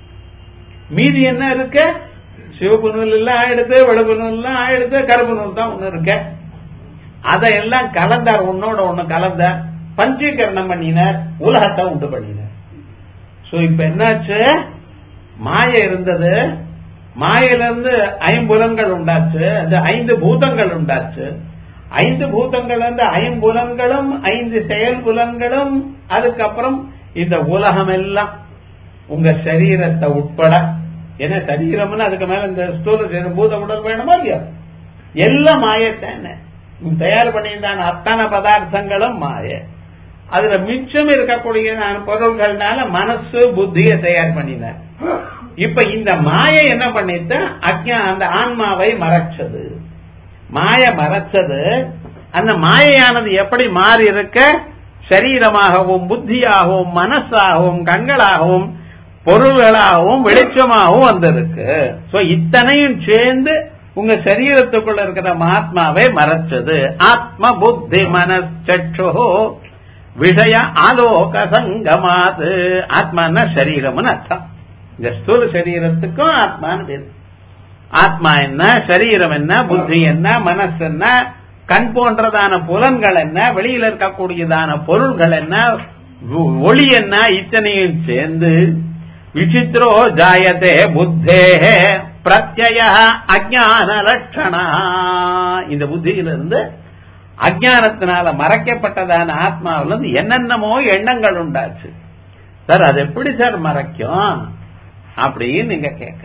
மீதி என்ன இருக்கு சிவப்பு நூல் எல்லாம் ஆயிடுது வெளுப்பு நூல் எல்லாம் ஆயிடுது கருப்பு நூல் தான் ஒண்ணு இருக்கு அதையெல்லாம் கலந்தார் உன்னோட ஒண்ணு கலந்தார் பஞ்சீகரணம் பண்ணினார் உலகத்தை உண்டு பண்ணினார் சோ இப்ப என்னாச்சு மாய இருந்தது மாயிலிருந்து ஐம்புலன்கள் உண்டாச்சு அந்த ஐந்து பூதங்கள் உண்டாச்சு ஐந்து பூதங்கள் வந்து ஐம்புலன்களும் ஐந்து செயல் புலன்களும் அதுக்கப்புறம் இந்த உலகம் எல்லாம் உங்க சரீரத்தை உட்பட ஏன்னா சரீரம்னு அதுக்கு மேல இந்த ஸ்தூல சரீரம் பூத உடல் வேணுமா இல்லையா எல்லாம் மாயத்தானே தயார் பண்ணியிருந்தான அத்தனை பதார்த்தங்களும் மாய அதுல மிச்சம் இருக்கக்கூடிய பொருள்கள்னால மனசு புத்தியை தயார் பண்ணினார் இப்ப இந்த மாய என்ன பண்ணிட்டு அஜ்ஞா அந்த ஆன்மாவை மறைச்சது மாய மறைச்சது அந்த மாயையானது எப்படி மாறி இருக்க சரீரமாகவும் புத்தியாகவும் மனசாகவும் கண்களாகவும் பொருள்களாகவும் வெளிச்சமாகவும் வந்திருக்கு சோ இத்தனையும் சேர்ந்து உங்க சரீரத்துக்குள்ள இருக்கிற மகாத்மாவை மறைச்சது ஆத்ம புத்தி மனச்சோ விஷய ஆலோக சங்கமாது ஆத்மான சரீரம்னு அர்த்தம் இந்த ஸ்தூல சரீரத்துக்கும் ஆத்மான்னு பேரு ஆத்மா என்ன சரீரம் என்ன புத்தி என்ன மனசு என்ன கண் போன்றதான புலன்கள் என்ன வெளியில இருக்கக்கூடியதான பொருள்கள் என்ன ஒளி என்ன இத்தனையும் சேர்ந்து விசித்திரோ ஜாயத்தே புத்தே பிரத்ய அஜான லட்சணா இந்த புத்தியிலிருந்து அஜானத்தினால மறைக்கப்பட்டதான ஆத்மாவிலிருந்து என்னென்னமோ எண்ணங்கள் உண்டாச்சு சார் அது எப்படி சார் மறைக்கும் அப்படின்னு நீங்க கேட்க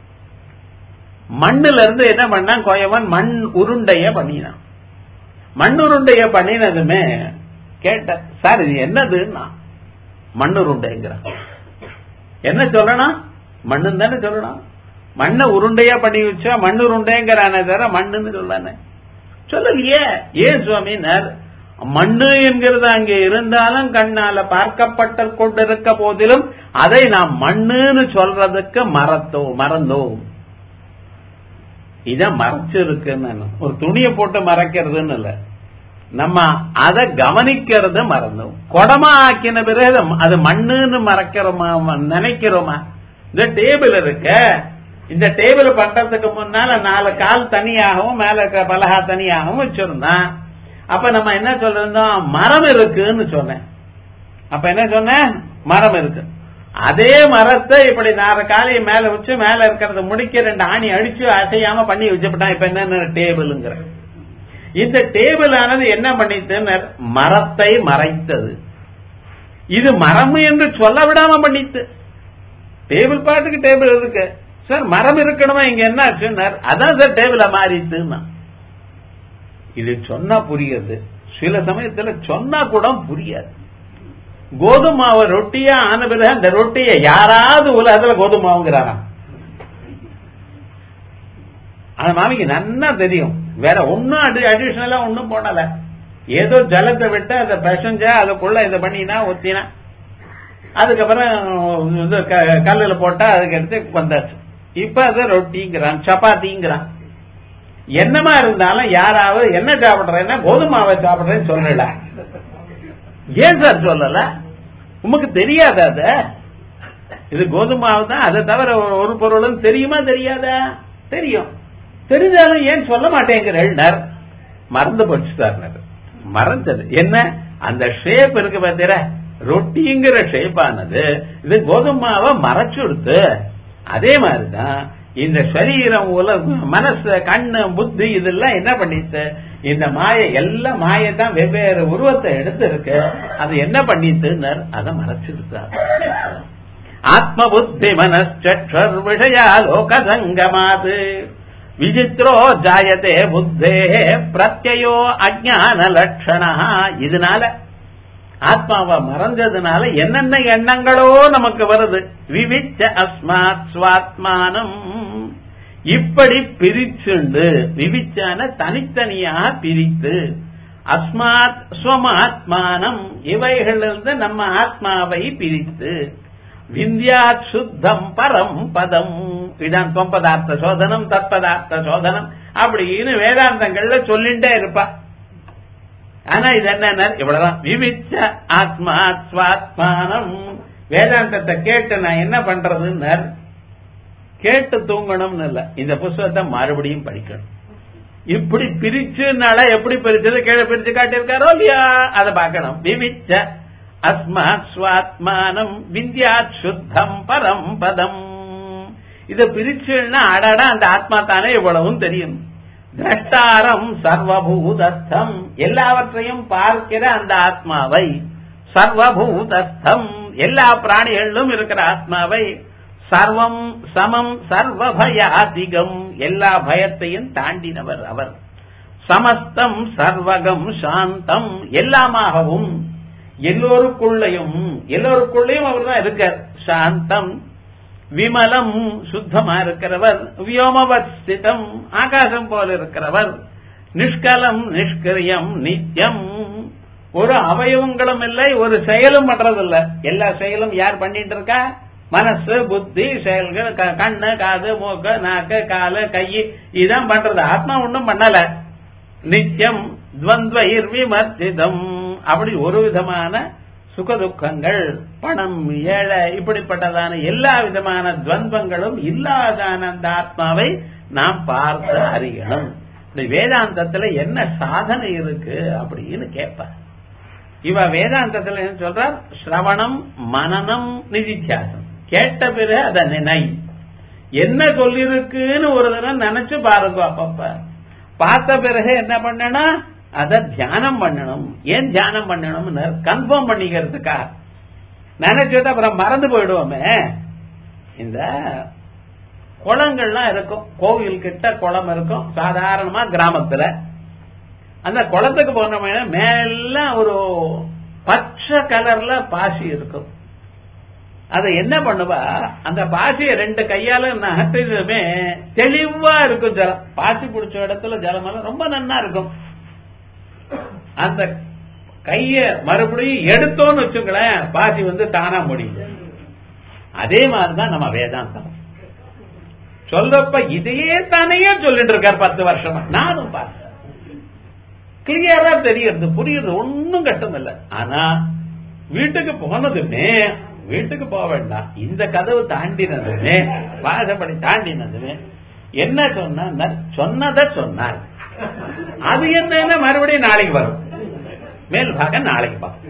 மண்ணுல இருந்து என்ன பண்ணா கோயவன் மண் உருண்டைய பண்ணினான் மண் உருண்டைய பண்ணினதுமே கேட்ட சார் இது என்னதுன்னா மண் உருண்டைங்கிறான் என்ன சொல்லணும் மண்ணுன்னு தானே சொல்லணும் மண்ணை உருண்டையா பண்ணி வச்சா மண் உருண்டைங்கிறானே தவிர மண்ணுன்னு சொல்லானே சொல்லலையே ஏன் சுவாமினர் மண்ணு என்கிறது அங்கே இருந்தாலும் கண்ணால பார்க்கப்பட்ட கொண்டிருக்க போதிலும் அதை நாம் மண்ணுன்னு சொல்றதுக்கு மறத்தோம் மறந்தோம் இத மறைச்சிருக்குன்னு ஒரு துணியை போட்டு மறைக்கிறதுன்னு இல்ல நம்ம அதை கவனிக்கிறது மறந்தோம் குடமா ஆக்கின பிறகு அது மண்ணுன்னு மறைக்கிறோமா நினைக்கிறோமா இந்த டேபிள் இருக்க இந்த டேபிள் பண்றதுக்கு முன்னால நாலு கால் தனியாகவும் மேல இருக்கிற பலகா தனியாகவும் வச்சிருந்தான் அப்ப நம்ம என்ன சொல்றோம் மரம் இருக்குன்னு சொன்னேன் அப்ப என்ன சொன்னேன் மரம் இருக்கு அதே மரத்தை இப்படி நாலு காலையை மேல வச்சு மேல இருக்கிறத முடிக்க ரெண்டு ஆணி அடிச்சு அசையாம பண்ணி வச்சுட்டான் இப்ப என்ன டேபிள்ங்கிற இந்த டேபிள் ஆனது என்ன பண்ணிட்டு மரத்தை மறைத்தது இது மரம் என்று சொல்ல விடாம பண்ணித்து டேபிள் பாட்டுக்கு டேபிள் இருக்கு சார் மரம் இருக்கணுமா இங்க என்ன ஆச்சுன்னார் அதான் சார் டேபிள மாறித்துன்னா இது சொன்னா புரியுது சில சமயத்துல சொன்னா கூட புரியாது கோதுமாவை ரொட்டியா ஆன பிறகு அந்த ரொட்டியை யாராவது உலகத்துல கோதுமாவுங்கிறாராம் அந்த மாமிக்கு நன்னா தெரியும் வேற ஒன்னும் அடி அடிஷனலா ஒன்னும் போடல ஏதோ ஜலத்தை விட்டு அதை பிசைஞ்சா அதுக்குள்ள இதை பண்ணினா ஒத்தினா அதுக்கப்புறம் இது கல்லுல போட்டா அதுக்கு எடுத்து வந்தாச்சு இப்ப அது ரொட்டிங்கிறான் சப்பாத்திங்கிறான் என்னமா இருந்தாலும் யாராவது என்ன சாப்பிடுறேன்னா கோதுமாவை சாப்பிடுறேன்னு சொல்லல ஏன் சார் சொல்லல உமக்கு தெரியாதா அத இது கோதுமாவு தான் அதை தவிர ஒரு பொருளும் தெரியுமா தெரியாதா தெரியும் தெரிஞ்சாலும் ஏன் சொல்ல மாட்டேங்கிறார் மறந்து போச்சுட்டார் மறந்தது என்ன அந்த ஷேப் இருக்கு பார்த்தீர ரொட்டிங்கிற ஷேப் ஆனது இது கோதுமாவை மறைச்சு கொடுத்து அதே மாதிரிதான் இந்த சரீரம் உலகம் மனசு கண்ணு புத்தி இதெல்லாம் என்ன பண்ணிட்டு இந்த மாய எல்லா மாயத்தான் வெவ்வேறு உருவத்தை எடுத்து இருக்கு அது என்ன பண்ணிட்டு அதை மறைச்சிருக்கார் ஆத்ம புத்தி மனச்சர் விஷயா லோக சங்கமாது விசித்திரோ ஜாயத்தே புத்தே பிரத்யோ அஜான லட்சணா இதனால ஆத்மாவை மறைஞ்சதுனால என்னென்ன எண்ணங்களோ நமக்கு வருது விவிச்ச அஸ்மாத் சுவாத்மானம் இப்படி பிரிச்சுண்டு விவிச்சான தனித்தனியாக பிரித்து அஸ்மாத் ஸ்வமாத்மானம் இவைகளிலிருந்து நம்ம ஆத்மாவை பிரித்து விந்தியாத் சுத்தம் பரம் பதம் இதான் தொம்பதார்த்த சோதனம் தத்பதார்த்த சோதனம் அப்படின்னு வேதாந்தங்கள்ல சொல்லிட்டே இருப்பா ஆனா இது என்ன இவ்வளவுதான் விவிச்ச ஆத்மா ஸ்வாத்மானம் வேதாந்தத்தை கேட்டு நான் என்ன பண்றதுன்னு கேட்டு தூங்கணும்னு இல்ல இந்த புஸ்தகத்தை மறுபடியும் படிக்கணும் இப்படி பிரிச்சுனால எப்படி பிரிச்சது கீழே பிரிச்சு காட்டியிருக்காரோ இல்லையா அதை பார்க்கணும் விவிச்ச அஸ்மாத் ஸ்வாத்மானம் விந்தியாத் சுத்தம் பரம் பதம் இத பிரிச்சுன்னா அடடா அந்த ஆத்மா தானே இவ்வளவும் தெரியும் திரஷ்டாரம் சர்வபூதஸ்தம் எல்லாவற்றையும் பார்க்கிற அந்த ஆத்மாவை சர்வபூதஸ்தம் எல்லா பிராணிகளிலும் இருக்கிற ஆத்மாவை சர்வம் சமம் சர்வ பயாதிகம் எல்லா பயத்தையும் தாண்டினவர் அவர் சமஸ்தம் சர்வகம் சாந்தம் எல்லாமாகவும் எல்லோருக்குள்ளையும் எல்லோருக்குள்ளேயும் அவர் தான் இருக்கார் சாந்தம் விமலம் சுத்தமா இருக்கிறவர் வியோமவஸ்திதம் ஆகாசம் போல இருக்கிறவர் நிஷ்கலம் நிஷ்கிரியம் நித்தியம் ஒரு அவயவங்களும் இல்லை ஒரு செயலும் பண்றதில்ல எல்லா செயலும் யார் பண்ணிட்டு இருக்கா மனசு புத்தி செயல்கள் க- கண்ணு காது மூக்கு நாக்கு காலு கை இதான் பண்றது ஆத்மா ஒண்ணும் பண்ணல நித்தியம் துவந்த்வயிர் விமர்த்திதம் அப்படி ஒரு விதமான சுகதுக்கங்கள் பணம் ஏழை இப்படிப்பட்டதான எல்லா விதமான துவந்தங்களும் இல்லாதான அந்த ஆத்மாவை நாம் பார்த்து அறியணும் இந்த வேதாந்தத்துல என்ன சாதனை இருக்கு அப்படின்னு கேட்பார் இவ வேதாந்தத்துல என்ன சொல்றார் சிரவணம் மனனம் நிதித்தியாசம் கேட்ட பிறகு அதை நினை என்ன சொல்லிருக்குன்னு ஒரு தடவை நினைச்சு பாருங்க அப்பப்ப பார்த்த பிறகு என்ன பண்ணணும் அத தியானம் பண்ணணும் ஏன் தியானம் பண்ணணும்னு கன்ஃபார்ம் பண்ணிக்கிறதுக்கா நினைச்சது அப்புறம் மறந்து போயிடுவோமே இந்த குளங்கள்லாம் இருக்கும் கோவில் கிட்ட குளம் இருக்கும் சாதாரணமா கிராமத்துல அந்த குளத்துக்கு போனோமே மேல ஒரு பச்சை கலர்ல பாசி இருக்கும் அதை என்ன பண்ணுவா அந்த பாசியை ரெண்டு கையால நகர்த்ததுமே தெளிவா இருக்கும் ஜலம் பாசி பிடிச்ச இடத்துல ஜலமெல்லாம் ரொம்ப நன்னா இருக்கும் அந்த கைய மறுபடியும் எடுத்தோன்னு வச்சுங்களேன் பாசி வந்து தானா முடியும் அதே மாதிரிதான் நம்ம வேதாந்தம் சொல்றப்ப இதையே தானையே சொல்லிட்டு இருக்கார் பத்து வருஷமா நானும் பார்த்தேன் கிளியரா தெரியுது புரியுது ஒன்னும் கஷ்டம் இல்ல ஆனா வீட்டுக்கு போனதுமே வீட்டுக்கு போக வேண்டாம் இந்த கதவு தாண்டினதுமே வாசப்படி தாண்டினதுமே என்ன சொன்ன சொன்னதை சொன்னார் அது என்னன்னா மறுபடியும் நாளைக்கு வரும் மேல் பாகம் நாளைக்கு பார்ப்போம்